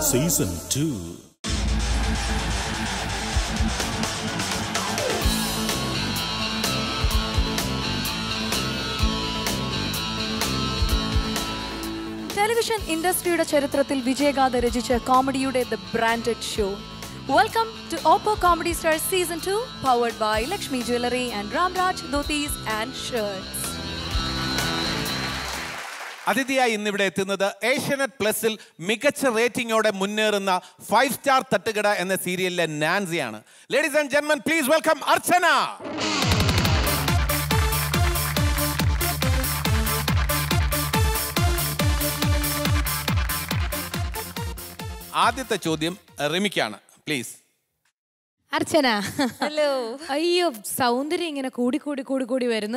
Season two television ഇൻഡസ്ട്രിയുടെ ചരിത്രത്തിൽ വിജയഗാഥ രചിച്ച കോമഡിയുടെ the branded show welcome to Oppo comedy star season two powered by Lakshmi jewellery and Ramraj dhotis and shirts അതിഥിയായി ഇന്നിവിടെ എത്തുന്നത് ഏഷ്യനെറ്റ് പ്ലസിൽ മികച്ച റേറ്റിംഗോടെ മുന്നേറുന്ന ഫൈവ് സ്റ്റാർ തട്ടുകട എന്ന സീരിയലിലെ നാൻസിയാണ് ലേഡീസ് ആൻഡ് ജെന്മൻ പ്ലീസ് വെൽക്കം അർച്ചന ആദ്യത്തെ ചോദ്യം റിമിക്കാണ് പ്ലീസ് അർച്ചന ഹലോ അയ്യോ സൗന്ദര്യം ഇങ്ങനെ കൂടി കൂടി കൂടി കൂടി വരുന്നു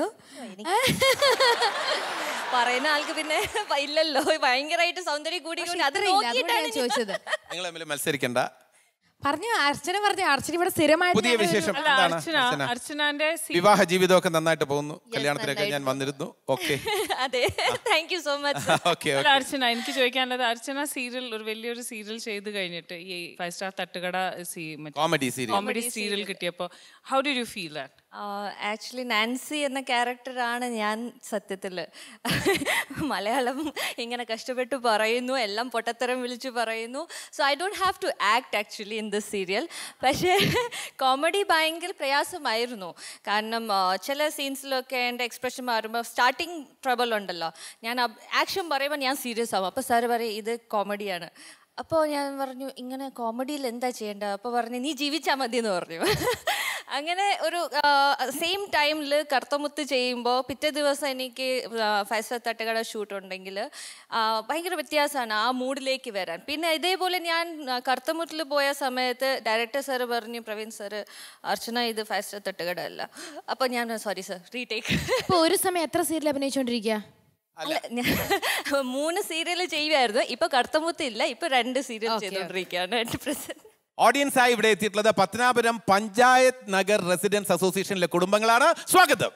പറയുന്ന ആൾക്ക് പിന്നെ ഇല്ലല്ലോ ഭയങ്കരമായിട്ട് സൗന്ദര്യം കൂടി കൂടി അത് ഇത്രയില്ല, അതുകൊണ്ടാ നോക്കിയിട്ടാണ് ഞാൻ ചോദിച്ചത് നിങ്ങൾ തമ്മിൽ മത്സരിക്കണ്ട പറഞ്ഞു അർച്ചന പറഞ്ഞു അർച്ചന ഇവിടെ സ്ഥിരമായിട്ട് പുതിയ ഞങ്ങൾ വിശേഷം ഒരു- എന്താണ് അർച്ചന അർച്ചന അർച്ചനാന്റെ സീ- വിവാഹ ജീവിതമൊക്കെ നന്നായിട്ട് പോകുന്നു കല്യാണത്തിനൊക്കെ ഞാൻ വന്നിരുന്നു ഓക്കെ അതെ thank you so much okay അല്ല, അർച്ചന എനിക്ക് ചോദിക്കാനുള്ളത് അർച്ചന സീരിയൽ ഒരു വലിയൊരു സീരിയൽ ചെയ്ത് കഴിഞ്ഞിട്ട് ഈ five star Thattukada comedy serial comedy serial കിട്ടിയപ്പോ how do you feel that actually Nancy എന്ന ക്യാരക്ടറാണ് ഞാൻ സത്യത്തിൽ മലയാളം ഇങ്ങനെ കഷ്ടപ്പെട്ട് പറയുന്നു എല്ലാം പൊട്ടത്തരം വിളിച്ച് പറയുന്നു so I don't have to act actually in this serial പക്ഷേ കോമഡി ഭയങ്കര പ്രയാസമായിരുന്നു കാരണം ആ, ചില സീൻസിലൊക്കെ എൻ്റെ എക്സ്പ്രഷൻ മാറുമ്പോൾ സ്റ്റാർട്ടിങ് ട്രബിൾ ഉണ്ടല്ലോ ഞാൻ ആക്ഷൻ പറയുമ്പോൾ ഞാൻ സീരിയസ് ആവും അപ്പോൾ സാറ് പറയും ഇത് കോമഡിയാണ് അപ്പോൾ ഞാൻ പറഞ്ഞു ഇങ്ങനെ കോമഡിയിൽ എന്താ ചെയ്യേണ്ടത് അപ്പോൾ പറഞ്ഞു നീ ജീവിച്ചാൽ മതി എന്ന് പറഞ്ഞു അങ്ങനെ ഒരു സെയിം ടൈമിൽ കർത്തമുത്ത് ചെയ്യുമ്പോൾ പിറ്റേ ദിവസം എനിക്ക് ഫൈവ് സ്റ്റാർ തട്ടുകട ഷൂട്ട് ഉണ്ടെങ്കിൽ ഭയങ്കര വ്യത്യാസമാണ് ആ മൂഡിലേക്ക് വരാൻ പിന്നെ ഇതേപോലെ ഞാൻ കർത്തമുത്തിൽ പോയ സമയത്ത് ഡയറക്ടർ സാറ് പറഞ്ഞു പ്രവീൺ സാറ് അർച്ചന ഇത് ഫൈവ് സ്റ്റാർ തട്ടുകട അല്ല അപ്പോൾ ഞാൻ സോറി സാർ റീടേക്ക് ഇപ്പൊ ഒരു സമയം എത്ര സീരിയൽ അഭിനയിച്ചോണ്ടിരിക്കുക അല്ല ഞാൻ മൂന്ന് സീരിയൽ ചെയ്യുമായിരുന്നു ഇപ്പൊ കർത്തമുത്ത് ഇല്ല ഇപ്പൊ രണ്ട് സീരിയൽ ചെയ്തുകൊണ്ടിരിക്കുകയാണ് എന്റെ പ്രസന്റ് ഓഡിയൻസ് ആയി ഇവിടെ എത്തിയിട്ടുള്ളത് പത്തനാപുരം പഞ്ചായത്ത് നഗർ റെസിഡൻസ് അസോസിയേഷനിലെ കുടുംബങ്ങളാണ് സ്വാഗതം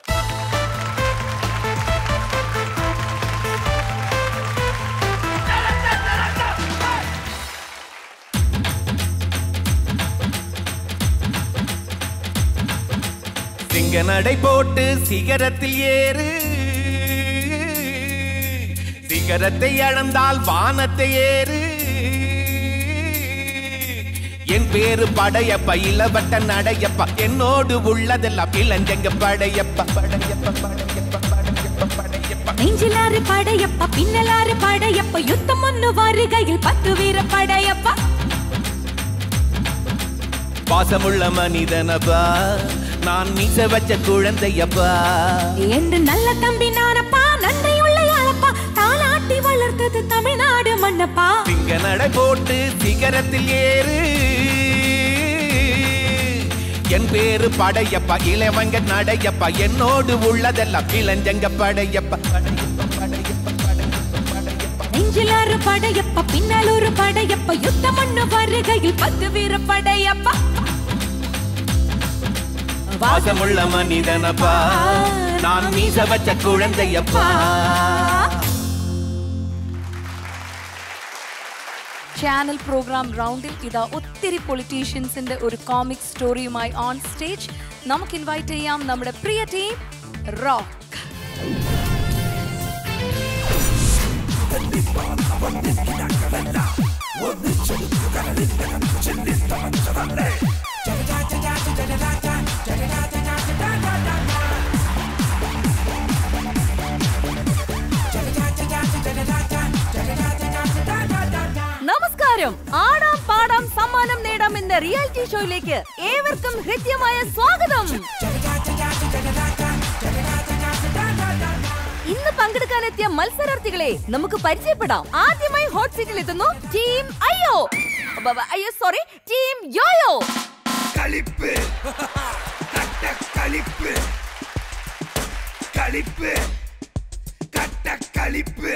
சிங்கநடை போட்டு சிகரத்தில் ஏறு சிகரத்தை அளந்தால் வானத்தை ஏறு என் பேரு படையப்ப இளவட்ட நடையப்ப என்னோடு உள்ளதெல்லாம் இளஞ்சங்க படையப்ப படையப்ப படையப்ப படையப்ப படையப்ப നെഞ്ചിലാറ് പടയപ്പ പിന്നലാറ് പടയപ്പ യുദ്ധം ഒന്ന് വരുകയിൽ പത്തു വീര പടയപ്പ பாசமுள்ள மனிதனப்பா நான் மீச வச்ச குழந்தையப்பா என்று நல்ல தம்பி நானப்பா நன்றியுள்ள யாழப்பா தாலாட்டி வளர்த்தது தமிழ்நாடு மண்ணப்பா சிங்க நடை போட்டு சிகரத்தில் ஏறு என் பேரு படையப்பா இளவங்க நடையப்பா என்னோடு உள்ளதெல்லாம் இளஞ்சங்க படையப்பா படையப்பா படையப்பா படையப்பா படையப்பா നെഞ്ചിലാറ് പടയപ്പ പിന്നലൂറ് പടയപ്പ യുദ്ധം ഒന്ന് വരുകയിൽ പത്തു വീര പടയപ്പ பாசமுள்ள மனிதனப்பா நான் மீச வச்ச குழந்தையப்பா ചാനൽ പ്രോഗ്രാം റൗണ്ടിൽ ഇതാ ഒത്തിരി പൊളിറ്റീഷ്യൻസിന്റെ ഒരു കോമിക് സ്റ്റോറിയുമായി ഓൺ സ്റ്റേജ് നമുക്ക് ഇൻവൈറ്റ് ചെയ്യാം നമ്മുടെ പ്രിയ ടീം റോക്ക് നമസ്കാരം ആടാം പാടാം സമ്മാനം നേടാം എന്ന റിയാലിറ്റി ഷോയിലേക്ക് ഏവർക്കും ഹൃദ്യമായ സ്വാഗതം ഇന്ന് പങ്കെടുക്കാനെത്തിയ മത്സരാർത്ഥികളെ നമുക്ക് പരിചയപ്പെടാം ആദ്യമായി ഹോട്ട് സീറ്റിൽ എത്തുന്നു ടീം അയ്യോ ബ- ബ- അയ്യോ സോറി ടീം യോയോ കളിപ്പ് കട്ട കളിപ്പ് കളിപ്പ് കട്ട കളിപ്പ്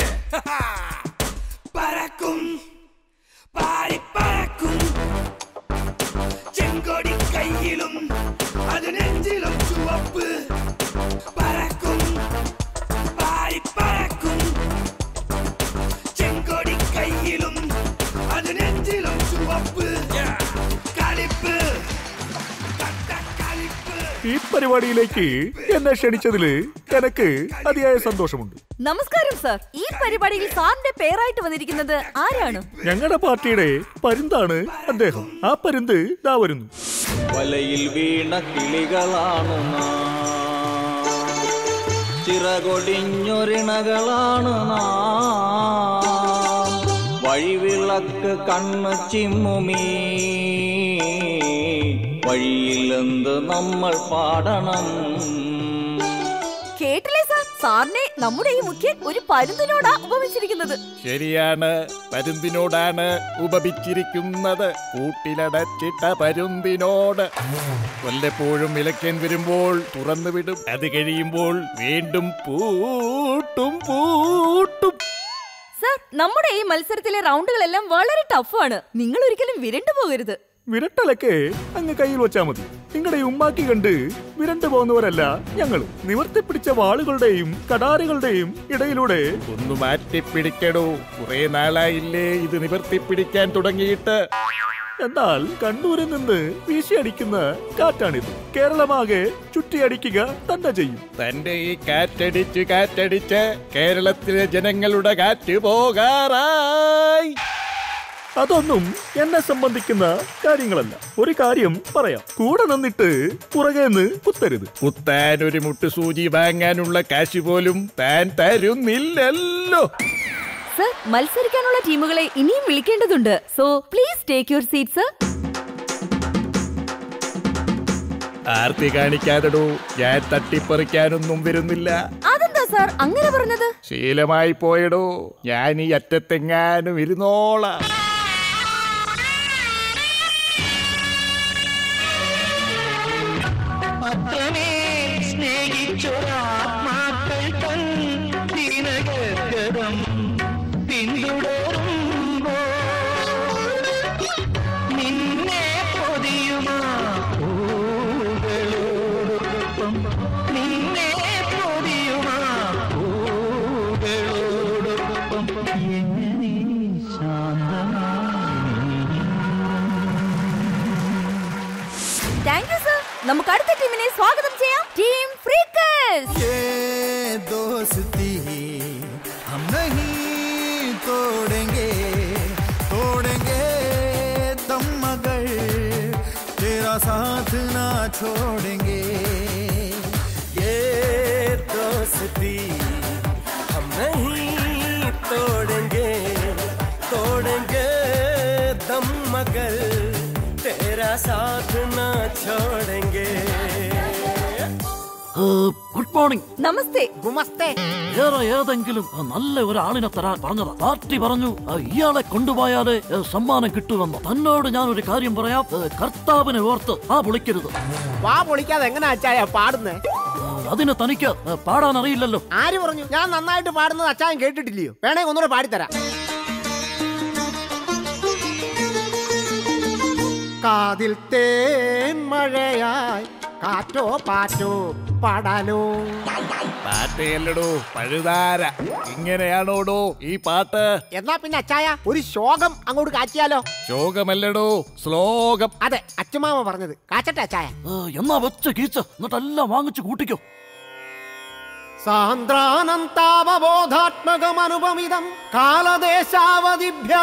പറക്കും പാറി പറക്കും ചെങ്കൊടി കയ്യിലും അത് നെഞ്ചിലും ചുവപ്പ് പറക്കും പാറി പറക്കും ചെങ്കൊടി കയ്യിലും അത് നെഞ്ചിലും ചുവപ്പ് കളിപ്പ് കട്ട കളിപ്പ് ഈ പരിപാടിയിലേക്ക് എന്നെ ക്ഷണിച്ചതില് എനിക്ക് അതിയായ സന്തോഷമുണ്ട് നമസ്കാരം സാർ ഈ പരിപാടിയിൽ സാറിന്റെ പേരായിട്ട് വന്നിരിക്കുന്നത് ആരാണ് ഞങ്ങളുടെ പാർട്ടിയുടെ പരുന്താണ് അദ്ദേഹം ആ പരുന്ത് ദാ വരുന്നു വലയിൽ വീണ കിളികളാണ് നാം ചിറകൊടിഞ്ഞൊരിണകളാണ് നാം വഴിവിളക്ക് കണ്ണ് ചിമ്മുമീ വഴിയിലെന്ത് നമ്മൾ പാടണം കേട്ടില്ലേ സാർ സാറിനെ നമ്മുടെ ഈ മുഖ്യൻ ഒരു പരുന്തിനോടാ ഉപമിച്ചിരിക്കുന്നത് ശരിയാണ് പരുന്തിനോടാണ് ഉപമിച്ചിരിക്കുന്നത് കൂട്ടിലടച്ചിട്ട പരുന്തിനോട് വല്ലപ്പോഴും ഇലക്കൻ വരുമ്പോൾ തുറന്നു വിടും അത് കഴിയുമ്പോൾ വീണ്ടും പൂട്ടും പൂട്ടും സാർ നമ്മുടെ ഈ മത്സരത്തിലെ റൗണ്ടുകളെല്ലാം വളരെ ടഫാണ് നിങ്ങൾ ഒരിക്കലും വിരണ്ടു പോകരുത് വിരട്ടലൊക്കെ അങ്ങ് കയ്യിൽ വെച്ചാ മതി നിങ്ങളുടെ ഈ ഉമ്മാക്കി കണ്ട് വിരണ്ടു പോകുന്നവരല്ല ഞങ്ങൾ നിവർത്തിപ്പിടിച്ച വാളുകളുടെയും കടാരുകളുടെയും ഇടയിലൂടെ ഒന്ന് മാറ്റിപ്പിടിക്കടോ കുറെ നാളായില്ലേ ഇത് നിവർത്തിപ്പിടിക്കാൻ തുടങ്ങിയിട്ട് എന്നാൽ കണ്ണൂരിൽ നിന്ന് വീശിയടിക്കുന്ന കാറ്റാണിത് കേരളമാകെ ചുറ്റിയടിക്കുക തന്നെ ചെയ്യും തന്റെ ഈ കാറ്റടിച്ച് കാറ്റടിച്ച് കേരളത്തിലെ ജനങ്ങളുടെ കാറ്റ് പോകാറായി അതൊന്നും എന്നെ സംബന്ധിക്കുന്ന കാര്യങ്ങളല്ല ഒരു കാര്യം പറയാം കൂടെ നിന്നിട്ട് പുറകേന്ന് കുത്തരുത് കുത്താൻ ഒരു മുട്ട് സൂചി വാങ്ങാനുള്ള കാശ് പോലും താൻ തരുന്നില്ലല്ലോ സർ മത്സരിക്കാനുള്ള ടീമുകളെ ഇനിയും വിളിക്കേണ്ടതുണ്ട് so please take your seat sir ആർത്തി കാണിക്കാതെടോ ഞാൻ തട്ടിപ്പറിക്കാനൊന്നും വരുന്നില്ല അതെന്താ സാർ അങ്ങനെ പറഞ്ഞത് ശീലമായി പോയടോ ഞാൻ ഈ അറ്റത്തെങ്ങാനും ഇരുന്നോളാം അത്രമേൽ സ്നേഹിച്ചൊരാത്മാക്കൾ തൻ ദിനഗതം പിന്തുടരുമ്പോ നിന്നെ പൊതിയുമാ പൂകളോടൊപ്പം നിന്നെ പൊതിയുമാ പൂകളോടൊപ്പം എങ്ങനെ ശാന്തമായി താങ്ക് യു സർ നമുക്ക് അടുത്ത ടീമിനെ സ്വാഗതം ചെയ്യാം ടീം ഫ്രീക്കേഴ്സ് ये दोस्ती हम नहीं तोड़ेंगे तोड़ेंगे दम मगर तेरा साथ ना छोड़ेंगे ये दोस्ती हम नहीं तोड़ेंगे तोड़ेंगे दम मगर तेरा साथ ना छोड़ेंगे ഗുഡ് മോർണിംഗ് നമസ്തേ ഗുമസ്തേ വേറെ ഏതെങ്കിലും നല്ല ഒരാളിനെ തരാൻ പറഞ്ഞതാ പാർട്ടി പറഞ്ഞു ആ, ഇയാളെ കൊണ്ടുപോയാലേ ഏ, സമ്മാനം കിട്ടുമെന്ന് തന്നോട് ഞാൻ ഒരു കാര്യം പറയാം ഏ, കർത്താവിനെ ഓർത്ത് ആ പൊളിക്കരുത് വാ പൊളിക്കാതെ എങ്ങനെ അച്ചായ പാടുന്നേ ഏ, അതിന് തനിക്ക് ഏ, പാടാൻ അറിയില്ലല്ലോ ആര് പറഞ്ഞു ഞാൻ നന്നായിട്ട് പാടുന്നത് അച്ചായൻ കേട്ടിട്ടില്ലയോ വേണേ ഒന്നുകൂടെ പാടിത്തരാം കാതിൽ തേൻ മഴയായി കാറ്റോ പാറ്റോ പാടാലോ പാട്ടയല്ലടോ പഴുതാര ഇങ്ങനെയാണോടോ ഈ പാട്ട് എന്നാ പിന്നെ അച്ചായ ഒരു ശോകം അങ്ങോട്ട് കാറ്റിയാലോ ശോകമല്ലടോ ശ്ലോകം അതെ അച്ഛമാമ പറഞ്ഞത് കാച്ചട്ടെ അച്ചായ ഏ, എന്നാ വെച്ച് കീച്ച് എന്നിട്ടെല്ലാം വാങ്ങിച്ചു കൂട്ടിക്കോ സാന്ദ്രാനം താപബോധാത്മകമനുപമിതം കാലദേശാവധിഭ്യ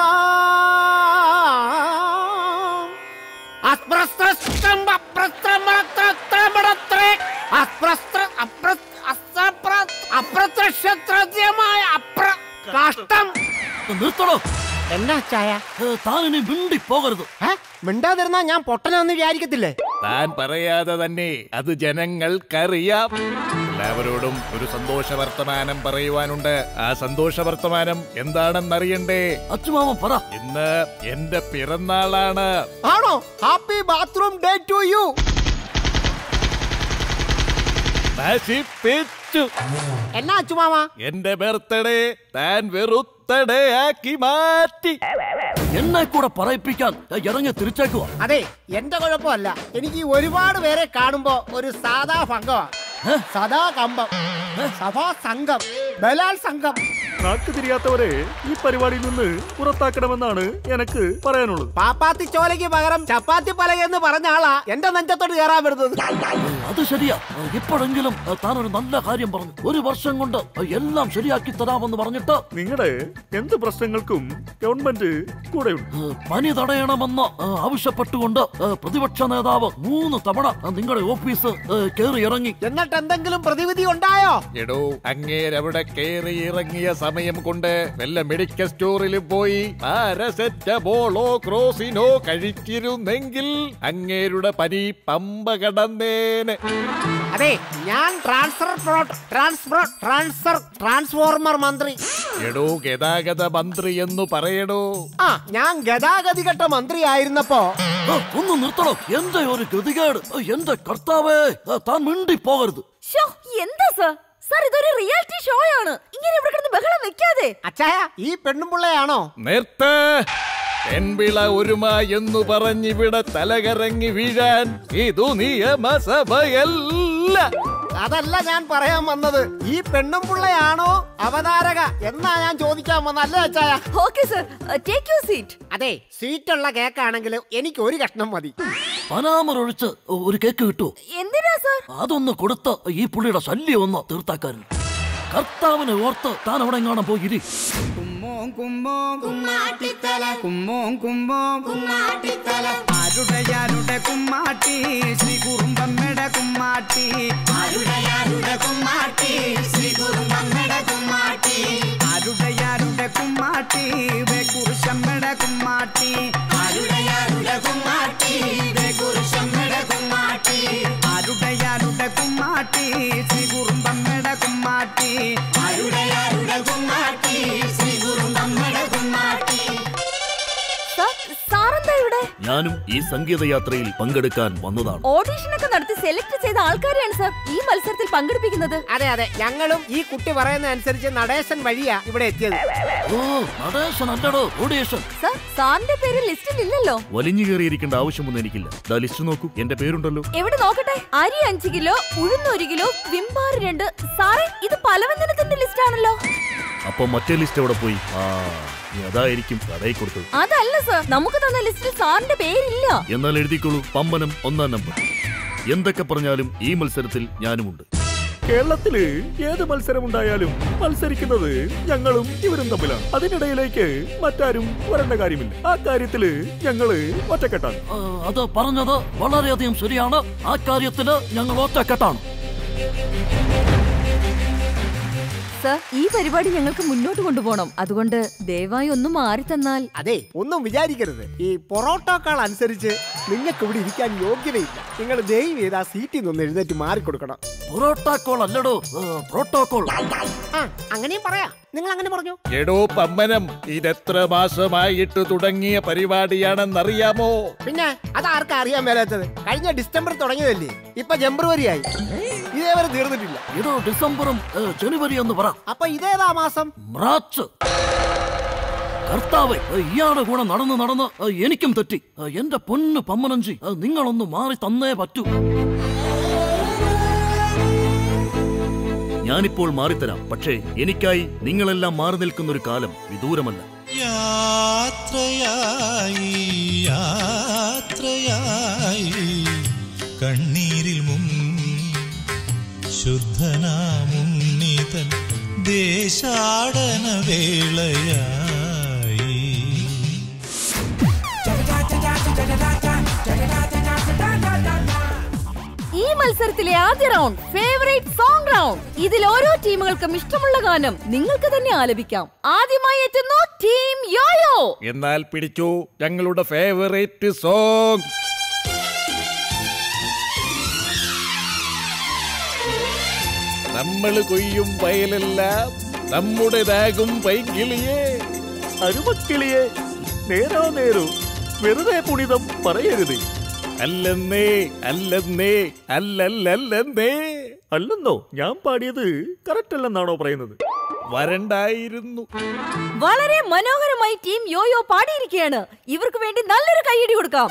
അസ്പ്രസ്ത്രം അപ്രസ്ത്രമത്രത്രമടത്രേ അസ്പ്രസ്ത്ര അപ്ര അസ്പ്ര അപ്രത്യക്ഷത്രദ്യമായ അപ്ര കഷ്ടം നിർത്തണോ എന്നാ ചായ താനിനി മിണ്ടി പോകരുത് മിണ്ടാതിരുന്നാ ഞാൻ പൊട്ടനാന്ന് വിചാരിക്കത്തില്ലേ താൻ പറയാതെ തന്നെ അത് ജനങ്ങൾക്കറിയാം എല്ലാവരോടും ഒരു സന്തോഷ വർത്തമാനം പറയുവാനുണ്ട് ആ സന്തോഷ വർത്തമാനം എന്താണെന്നറിയണ്ടേ അച്ഛമാമൻ പറ ഇന്ന് എന്റെ പിറന്നാളാണ് ആണോ happy bathroom day to you നശിപ്പിച്ചു എന്നാ അച്ചുമാമ എന്റെ ബർത്ത്ഡേ താൻ വെറുത്തഡേ ആക്കി മാറ്റി എന്നെ കൂടെ പറയിപ്പിക്കാൻ ദേ ഇറങ്ങി തിരിച്ചേക്കുവാ അതെ എന്റെ കുഴപ്പമല്ല എനിക്ക് ഈ ഒരുപാട് പേരെ കാണുമ്പോ ഒരു സാധാ ഭംഗമാ സദാ കമ്പം സഭാ സംഘം ബലാൽ സംഘം നാക്ക് തിരിയാത്തവരെ ഈ പരിപാടിയിൽ നിന്ന് പുറത്താക്കണമെന്നാണ് എനിക്ക് പറയാനുള്ളത് പാപ്പാത്തി ചോലയ്ക്ക് പകരം ചപ്പാത്തി പലക എന്ന് പറഞ്ഞ ആളാ എന്റെ നെഞ്ചത്തോട്ട് കയറാൻ വരുന്നത് അത് ശരിയാ ഇപ്പോഴെങ്കിലും താൻ ഒരു നല്ല കാര്യം പറഞ്ഞു ഒരു വർഷം കൊണ്ട് എല്ലാം ശരിയാക്കി തരാമെന്ന് പറഞ്ഞിട്ട് നിങ്ങളുടെ എന്ത് പ്രശ്നങ്ങൾക്കും ഗവൺമെന്റ് കൂടെയുണ്ട് പനി തടയണമെന്ന് ആ, ആവശ്യപ്പെട്ടുകൊണ്ട് ആ, പ്രതിപക്ഷ നേതാവ് മൂന്ന് തവണ ആ, നിങ്ങളുടെ ഓഫീസ് ആ, കയറി ഇറങ്ങി എന്നിട്ട് എന്തെങ്കിലും പ്രതിവിധി ഉണ്ടായോ എടോ അങ്ങേരവിടെ കയറി ഇറങ്ങിയ സമയം കൊണ്ട് വല്ല മെഡിക്കൽ സ്റ്റോറിൽ പോയി പാരസെറ്റമോളോ ക്രോസിനോ കഴിച്ചിരുന്നെങ്കിൽ അങ്ങേരുടെ പനി പമ്പ കടന്നേനെ അതെ ഞാൻ ട്രാൻസ്ഫർ ട്രാൻസ്ഫർ ട്രാൻസ്ഫർ ട്രാൻസ്ഫോർമർ മന്ത്രി എടോ ഗതാഗത മന്ത്രി എന്ന് പറയടോ ആ ഞാൻ ഗതാഗതികെട്ട മന്ത്രി ആയിരുന്നപ്പോ ആ, ഒന്ന് നിർത്തണം എന്റെ ഒരു ഗതികേട് ആ, എന്റെ കർത്താവേ ആ, താൻ മിണ്ടി പോകരുത് ശ്ശോ, എന്താ സർ സർ ഇതൊരു റിയാലിറ്റി ഷോ ആണ് ഇങ്ങനെ ഇവിടെ കിടന്ന് ബഹളം വെക്കാതെ അച്ചായ ഈ പെണ്ണുമ്പിള്ളയാണോ നിർത്ത് പെൺപിള ഒരുമ എന്നു പറഞ്ഞിവിടെ തലകറങ്ങി വീഴാൻ ഇതു നിയമസഭയല്ല അതല്ല ഞാൻ പറയാൻ വന്നത് ഈ പെണ്ണുമ്പിള്ളയാണോ അവതാരക എന്നാ ഞാൻ ചോദിക്കാൻ വന്നല്ലേ അച്ചായ okay sir take you seat അതെ സീറ്റുള്ള കേക്കാണെങ്കിൽ എനിക്ക് ഒരു കഷ്ണം മതി പനാമർ ഒഴിച്ച് ഒരു കേക്ക് കിട്ടുമോ എന്തിനാ സർ അതൊന്ന് കൊടുത്ത് ഈ പുള്ളിയുടെ ശല്യം ഒന്ന് തീർത്താക്കാരൻ കർത്താവിനെ ഓർത്ത് താൻ അവിടെ എങ്ങാണം പോയി ഇരി കുമ്മോം കുമ്മോം കുമ്മാട്ടിത്തല കുമ്മോം കുമ്മോം കുമ്മാട്ടിത്തല ആരുടെയാരുടെ കുമ്മാട്ടി ശ്രീ കുറുമ്പമ്മയുടെ കുമ്മാട്ടി ആരുടെയാരുടെ കുമ്മാട്ടി ശ്രീ കുറുമ്പമ്മയുടെ കുമ്മാട്ടി ആരുടെയാരുടെ കുമ്മാട്ടി കുറിശമ്മയുടെ കുമ്മാട്ടി ആരുടെയാരുടെ കുമ്മാട്ടി കുറിശമ്മയുടെ കുമ്മാട്ടി ആരുടെയാരുടെ കുമ്മാട്ടി ശ്രീ കുറുമ്പമ്മയുടെ കുമ്മാട്ടി ആരുടെയാരുടെ കുമ്മാട്ടി ശ്രീ കുറുമ്പമ്മയുടെ കുമ്മാട്ടി സാറെന്താ ഇവിടെ ഞാനും ഈ സംഗീതയാത്രയിൽ പങ്കെടുക്കാൻ വന്നതാണ് ഓഡീഷൻ ഒക്കെ നടത്തി സെലക്ട് ചെയ്ത ആൾക്കാരെയാണ് സർ ഈ മത്സരത്തിൽ പങ്കെടുപ്പിക്കുന്നത് അതെ അതെ ഞങ്ങളും ഈ കുട്ടി പറയുന്ന അനുസരിച്ച് നടേശൻ വഴിയാ ഇവിടെ എത്തിയത് ഓ നടേശൻ അല്ലടോ ഓഡിയേഷൻ സർ സാറിന്റെ പേര് ലിസ്റ്റിൽ ഇല്ലല്ലോ വലിഞ്ഞു കയറിയിരിക്കേണ്ട ആവശ്യമൊന്നും എനിക്കില്ല ദാ ലിസ്റ്റ് നോക്കൂ എന്റെ പേരുണ്ടല്ലോ എവിടെ നോക്കട്ടെ അരി അഞ്ച് കിലോ ഉഴുന്ന് ഒരു കിലോ വിമ്പാറ് രണ്ട് സാറേ ഇത് പലവ്യഞ്ജനത്തിന്റെ ലിസ്റ്റ് ആണല്ലോ അപ്പൊ മറ്റേ ലിസ്റ്റ് എവിടെ പോയി ആ നീ അതായിരിക്കും കടയിൽ കൊടുത്തത് അതല്ല സർ നമുക്ക് തന്ന ലിസ്റ്റിൽ സാറിന്റെ പേരില്ല എന്നാൽ എഴുതിക്കോളൂ പമ്പനം ഒന്നാം നമ്പർ എന്തൊക്കെ പറഞ്ഞാലും ഈ മത്സരത്തിൽ ഞാനുമുണ്ട് കേരളത്തില് ഏത് മത്സരമുണ്ടായാലും മത്സരിക്കുന്നത് ഞങ്ങളും ഇവരും തമ്മിലാണ് അതിനിടയിലേക്ക് മറ്റാരും വരേണ്ട കാര്യമില്ല ആ കാര്യത്തില് ഞങ്ങള് ഒറ്റക്കെട്ടാണ് ആ, അത് പറഞ്ഞത് വളരെയധികം ശരിയാണ് ആ കാര്യത്തില് ഞങ്ങൾ ഒറ്റക്കെട്ടാണ് സർ ഈ പരിപാടി ഞങ്ങൾക്ക് മുന്നോട്ട് കൊണ്ടുപോകണം അതുകൊണ്ട് ദയവായി ഒന്ന് മാറി തന്നാൽ അതെ ഒന്നും വിചാരിക്കരുത് ഈ പൊറോട്ടോക്കാൾ അനുസരിച്ച് നിങ്ങൾക്ക് ഇവിടെ ഇരിക്കാൻ യോഗ്യതയില്ല നിങ്ങൾ ദയവ് ചെയ്ത് ആ സീറ്റിൽ നിന്ന് എഴുന്നേറ്റ് മാറിക്കൊടുക്കണം പൊറോട്ടാക്കോൾ അല്ലടോ പ്രോട്ടോകോൾ ആ അങ്ങനെയും പറയാം നിങ്ങൾ അങ്ങനെ പറഞ്ഞു എടോ പമ്പനം ഇതെത്ര മാസമായിട്ട് തുടങ്ങിയ പരിപാടിയാണെന്നറിയാമോ പിന്നെ അതാർക്കാ അറിയാൻ മേലാത്തത് കഴിഞ്ഞ ഡിസംബർ തുടങ്ങിയതല്ലേ ഇപ്പൊ ജനുവരി ആയി ഇതേവരെ തീർന്നിട്ടില്ല ഇതോ ഡിസംബറും ഏ, ജനുവരി എന്ന് പറ അപ്പൊ ഇതേതാ മാസം മാർച്ച് കർത്താവെ ഏ, ഇയാളുടെ കൂടെ നടന്ന് നടന്ന് ഏ, എനിക്കും തെറ്റി ഏ, എന്റെ പൊന്ന് പമ്മനഞ്ചി ഏ, നിങ്ങളൊന്ന് മാറി തന്നേ പറ്റൂ ഞാനിപ്പോൾ മാറിത്തരാം പക്ഷേ എനിക്കായി നിങ്ങളെല്ലാം മാറി നിൽക്കുന്ന ഒരു കാലം വിദൂരമല്ല യാത്രയായി യാത്രയായി കണ്ണീരിൽ മുങ്ങി ശുദ്ധനാമുന്നിതൻ ദേശാടന വേളയായി ഈ മത്സരത്തിലെ ആദ്യ റൗണ്ട് ഫേവറേറ്റ് സോങ് റൗണ്ട് ഇതിൽ ഓരോ ടീമുകൾക്കും ഇഷ്ടമുള്ള ഗാനം നിങ്ങൾക്ക് തന്നെ ആലപിക്കാം ആദ്യമായി എത്തുന്നു ടീം യോയോ എന്നാൽ പിടിച്ചു ഞങ്ങളുടെ ഫേവറേറ്റ് സോങ് നമ്മൾ കൊയ്യും വയലെല്ലാം നമ്മുടേതാകും പൈങ്കിളിയേ അരുമക്കിളിയേ നേരോ നേരോ വെറുതെ പുണിതം പറയരുത് അല്ലെന്നേ അല്ലെന്നേ അല്ലല്ലല്ലെന്നേ അല്ലെന്നോ ഞാൻ പാടിയത് കറക്റ്റ് അല്ലെന്നാണോ പറയുന്നത് വരണ്ടായിരുന്നു വളരെ മനോഹരമായി ടീം യോയോ പാടിയിരിക്കുകയാണ് ഇവർക്ക് വേണ്ടി നല്ലൊരു കൈയടി കൊടുക്കാം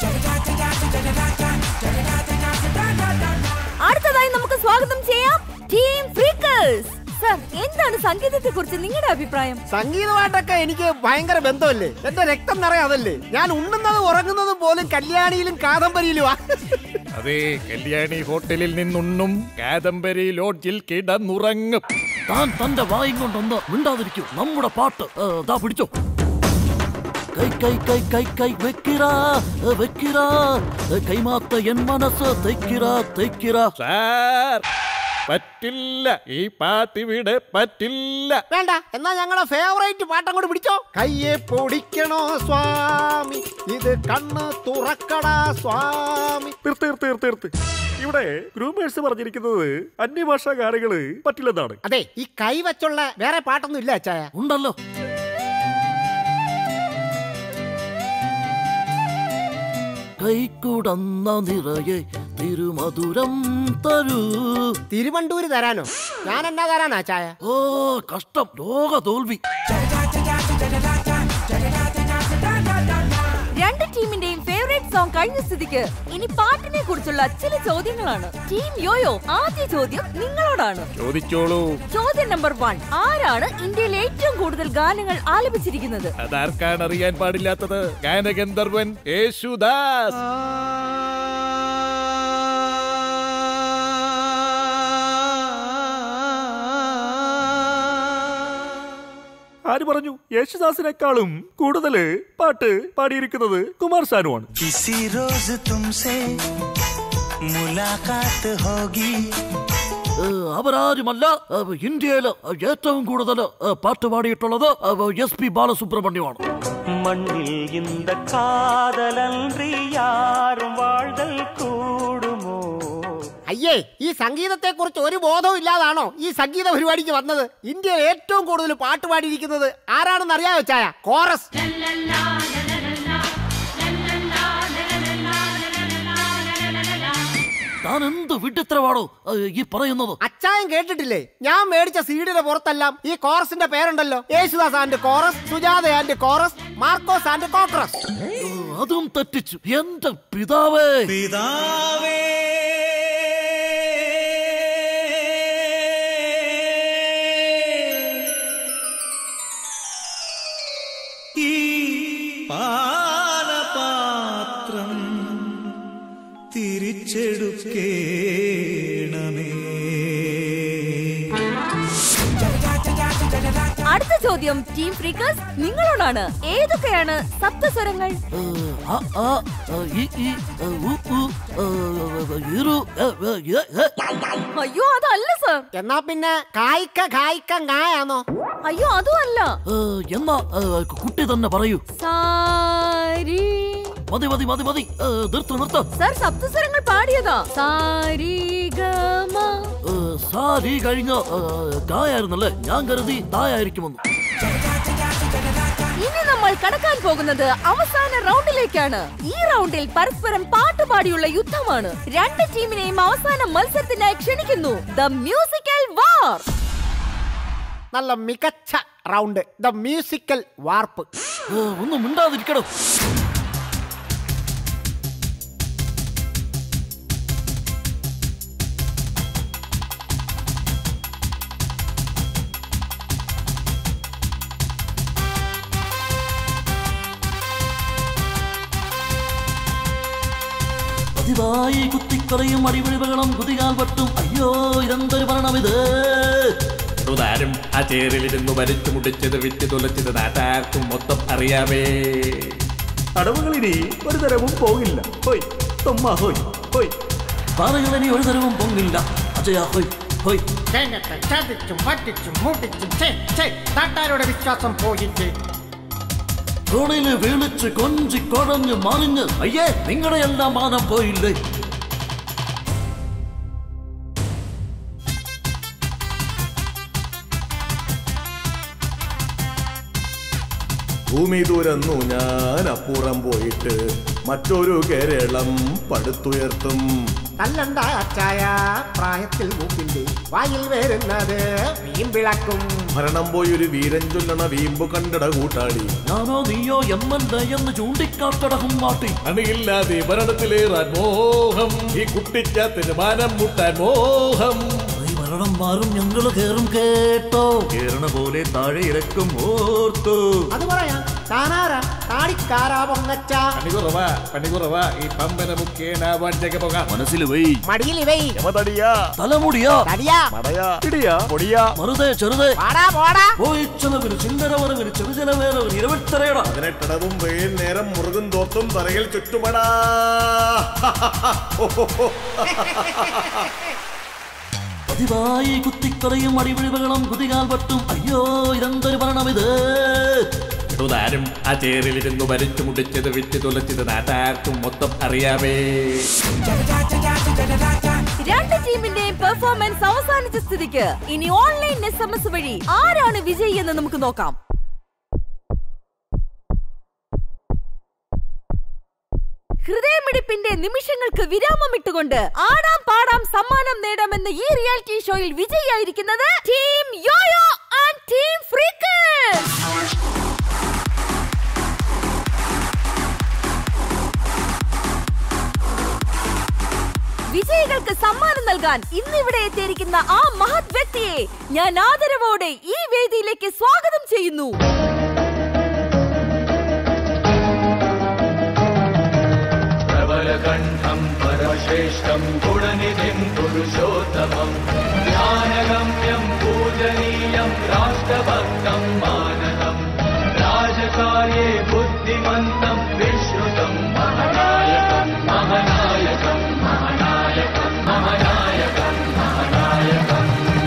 അടുത്തതായി നമുക്ക് സ്വാഗതം ചെയ്യാം ടീം ഫ്രീക്കേഴ്സ് സർ എന്താണ് സംഗീതത്തെ കുറിച്ച് നിങ്ങളുടെ അഭിപ്രായം സംഗീതമായിട്ടൊക്കെ എനിക്ക് ഭയങ്കര ബന്ധമല്ലേ എന്റെ രക്തം നിറയെ അതല്ലേ ഞാൻ ഉണ്ണുന്നതും ഉറങ്ങുന്നതും പോലും കല്യാണിയിലും കാദംബരിയിലുമാ അതെ കല്യാണി ഹോട്ടലിൽ നിന്നുണ്ണും കാദംബരി ലോഡ്ജിൽ കിടന്നുറങ്ങും താൻ തന്റെ വായും കൊണ്ടൊന്ന് മിണ്ടാതിരിക്കൂ നമ്മുടെ പാട്ട് ഏ, ദാ പിടിച്ചോ കൈ കൈ കൈ കൈ കൈ വെക്കിറാ ഏ, വെക്കിറാ ഏ, കൈമാത്ത എൻ മനസ്സ് തെക്കിറാ തെക്കിറാ സാർ പറ്റില്ല ഈ പാട്ടിവിടെ പറ്റില്ല വേണ്ട എന്നാ ഞങ്ങളുടെ ഫേവറേറ്റ് പാട്ടങ്ങോട്ട് പിടിച്ചോ കയ്യെ പൊടിക്കണോ സ്വാമി ഇത് കണ്ണ് തുറക്കടാ സ്വാമി തീർത്ത് തീർത്ത് തീർത്ത് തീർത്ത് ഇവിടെ ഗ്രൂമേഴ്സ് പറഞ്ഞിരിക്കുന്നത് അന്യഭാഷാ ഗാനങ്ങള് പറ്റില്ലെന്നാണ് അതെ ഈ കൈ വെച്ചുള്ള വേറെ പാട്ടൊന്നും ഇല്ല അച്ചായ ഉണ്ടല്ലോ കൈക്കുടന്ന നിറയെ തിരുമധുരം തരൂ തിരുവണ്ടൂര് തരാനോ ഞാൻ എന്നാ തരാനാ ചായ ഓ കഷ്ടം ലോക തോൽവി രണ്ട് ടീമിന്റെയും ഫേവറേറ്റ് സോങ് കഴിഞ്ഞ സ്ഥിതിക്ക് ഇനി പാട്ടിനെ കുറിച്ചുള്ള ചില ചോദ്യങ്ങളാണ് ടീം യോയോ ആദ്യ ചോദ്യം നിങ്ങളോടാണ് ചോദിച്ചോളൂ ചോദ്യം നമ്പർ വൺ ആരാണ് ഇന്ത്യയിൽ ഏറ്റവും കൂടുതൽ ഗാനങ്ങൾ ആലപിച്ചിരിക്കുന്നത് അതാർക്കാണ് അറിയാൻ പാടില്ലാത്തത് ഗാനഗന്ധർവൻ യേശുദാസ് ആര് പറഞ്ഞു യേശുദാസിനേക്കാളും കൂടുതൽ പാട്ട് പാടിയിരിക്കുന്നത് കുമാർ സാനുവാണ് किसी रोज तुमसे मुलाकात होगी ഏ, അവരാരുമല്ല ഏ, ഇന്ത്യയില് ഏറ്റവും കൂടുതൽ ഏ, പാട്ട് പാടിയിട്ടുള്ളത് എസ് പി ബാലസുബ്രഹ്മണ്യമാണ് மண்ணில் இந்த காதலன்றி யாரும் வாழ்தல் கூடுமோ അയ്യേ ഈ സംഗീതത്തെ കുറിച്ച് ഒരു ബോധവും ഇല്ലാതാണോ ഈ സംഗീത പരിപാടിക്ക് വന്നത് ഇന്ത്യയിൽ ഏറ്റവും കൂടുതൽ പാട്ട് പാടിയിരിക്കുന്നത് ആരാണെന്ന് അറിയാമോ ചായ കോറസ് താൻ എന്ത് വിഡിത്തരമാണോ ഏ, ഈ പറയുന്നത് അച്ചായം കേട്ടിട്ടില്ലേ ഞാൻ മേടിച്ച സീഡിയുടെ പുറത്തെല്ലാം ഈ കോറസിന്റെ പേരുണ്ടല്ലോ Yesudas and chorus Sujatha and chorus Markose and കോക്രസ് ഏ, അതും തെറ്റിച്ചു എന്റെ പിതാവേ പിതാവേ ഈ പാനപാത്രം തിരിച്ചെടുക്കേണമേ അടുത്ത ചോദ്യം ടീം ഫ്രീക്കേഴ്സ് നിങ്ങളോടാണ് ഏതൊക്കെയാണ് സപ്തസ്വരങ്ങൾ ഏ, അ, ആ, ഏ, ഇ, ഈ, ഏ, ഉ, ഉ, ഏ, ഇരു, ഏ, ഏ, ഏ, ഏ. അയ്യോ അതല്ല സർ എന്നാ പിന്നെ കായ്ക്ക കായ്ക്ക കായാണോ അയ്യോ അതും അല്ല ഏ, എന്നാ ഏ, കുട്ടി തന്നെ പറയൂ സാരി മതി മതി മതി മതി ഏ, നിർത്ത് നിർത്ത് സർ സപ്തസ്വരങ്ങൾ പാടിയതാ സാരി ഗമ ഏ, സാരി കഴിഞ്ഞ ഏ, ഗായായിരുന്നല്ലേ ഞാൻ കരുതി തായായിരിക്കുമെന്ന് ഇനി നമ്മൾ കടക്കാൻ പോകുന്നത് അവസാന റൗണ്ടിലേക്കാണ് ഈ റൗണ്ടിൽ പരസ്പരം പാട്ടുപാടിയുള്ള യുദ്ധമാണ് രണ്ട് ടീമിനെയും അവസാന മത്സരത്തിനായി ക്ഷണിക്കുന്നു ദ മ്യൂസിക്കൽ വാർ നല്ല മികച്ച റൗണ്ട് ദ മ്യൂസിക്കൽ വാർപ്പ് ഏ, ഒന്നും മിണ്ടാതിരിക്കണം പതിവായി കുത്തിക്കറയും അടിപിടികളും കുതികാൽ പട്ടും അയ്യോ ഇതെന്തൊരു ഭരണമിത് താരം ആ ചേറിലിരുന്ന് വരച്ചു മുടിച്ചത് വിറ്റ് തുലച്ചത് നാട്ടാർക്കും മൊത്തം അറിയാമേ അടവുകളിനി ഒരു തരവും പോകില്ല ഹോയ് തൊമ്മ ഹോയ് ഹോയ് പാറകൾ ഇനി ഒരു തരവും പൊങ്ങില്ല അജയ ഹോയ് ഹോയ് തേങ്ങത്തെ ചതിച്ചും വട്ടിച്ചും മൂട്ടിച്ചും ഛേ, ഛേ, നാട്ടാരുടെ വിശ്വാസം പോയിട്ട് തോണില് വീണിച്ച് കൊഞ്ചി കുഴഞ്ഞ് മറിഞ്ഞ് അയ്യേ നിങ്ങളുടെ എല്ലാം മാനം പോയില്ലേ ഭൂമി തുരന്നു ഞാൻ അപ്പുറം പോയിട്ട് മറ്റൊരു കേരളം പടുത്തുയർത്തും തല്ലണ്ട അച്ചായ പ്രായത്തിൽ മൂക്കിന്റെ വായിൽ വരുന്നത് വീമ്പിളക്കും ഭരണം പോയൊരു വീരൻ ചൊല്ലണ വീമ്പു കണ്ടട കൂട്ടാളി ഞാനോ നീയോ എം എൽ എ എന്ന് ചൂണ്ടിക്കാട്ടടക്കും മാട്ടി അണിയില്ലാതെ ഭരണത്തിലേറാൻ മോഹം ഈ കുട്ടിച്ചാത്തിന് മാനം മുട്ടാൻ മോഹം കൈമല മരണം മാറും ഞങ്ങൾ കേറും കേട്ടോ കേറണ പോലെ താഴെ ഇറക്കും ഓർത്തോ അത് പറയാം താനാരാ താടിക്കാരാ പൊങ്ങച്ച പണികുറവാ പണികുറവാ ഈ പമ്പന മുഖേന വഞ്ചക പോകാം മനസ്സിൽ വൈ മടിയിൽ വൈ തലമുടിയാ തടിയാ ഇടിയാ പൊടിയാ മറുതേ ചെറുതേ വാടാ പോടാ പോയി ചെലവിന് ചിന്തന വരവിന് ചെറുചല വേലവിന് ഇരവിട്ടറയടാ പതിനെട്ടടവും വെയിൽ നേരം മുറുകും തോത്തും തറയിൽ ചുറ്റുമടാ പതിവായി കുത്തിക്കൊലയും അടിപിടിവുകളും കുതികാൽ പട്ടും അയ്യോ ഇതെന്തൊരു ഭരണം ഇത് ഇതാരും ആ ചേറിലിരുന്നു ഭരിച്ചു മുടിച്ചത് വിറ്റ് തുലച്ചത് നാട്ടാർക്കും മൊത്തം അറിയാമേ രണ്ട് ടീമിന്റെയും പെർഫോമൻസ് അവസാനിച്ച സ്ഥിതിക്ക് ഇനി ഓൺലൈൻ എസ് എം എസ് വഴി ആരാണ് വിജയി എന്ന് നമുക്ക് നോക്കാം ഹൃദയമിടിപ്പിന്റെ നിമിഷങ്ങൾക്ക് വിരാമമിട്ടുകൊണ്ട് ആടാം പാടാം സമ്മാനം നേടാമെന്ന ഈ റിയാലിറ്റി ഷോയിൽ വിജയിയായിരിക്കുന്നത് team yoyo and team freakers വിജയികൾക്ക് സമ്മാനം നൽകാൻ ഇന്ന് ഇവിടെ എത്തിയിരിക്കുന്ന ആ മഹത് വ്യക്തിയെ ഞാൻ ആദരവോടെ ഈ വേദിയിലേക്ക് സ്വാഗതം ചെയ്യുന്നു പ്രബലകണ്ഠം പരമശ്രേഷ്ഠം ഗുണനിധിം പുരുഷോത്തമം ജ്ഞാനഗമ്യം പൂജനീയം രാഷ്ട്രഭക്തം മാനകം രാജകാര്യെ ബുദ്ധിമന്തം വിശ്രുതം മഹനായകം മഹനായകം മഹനായകം മഹനായകം മഹനായകം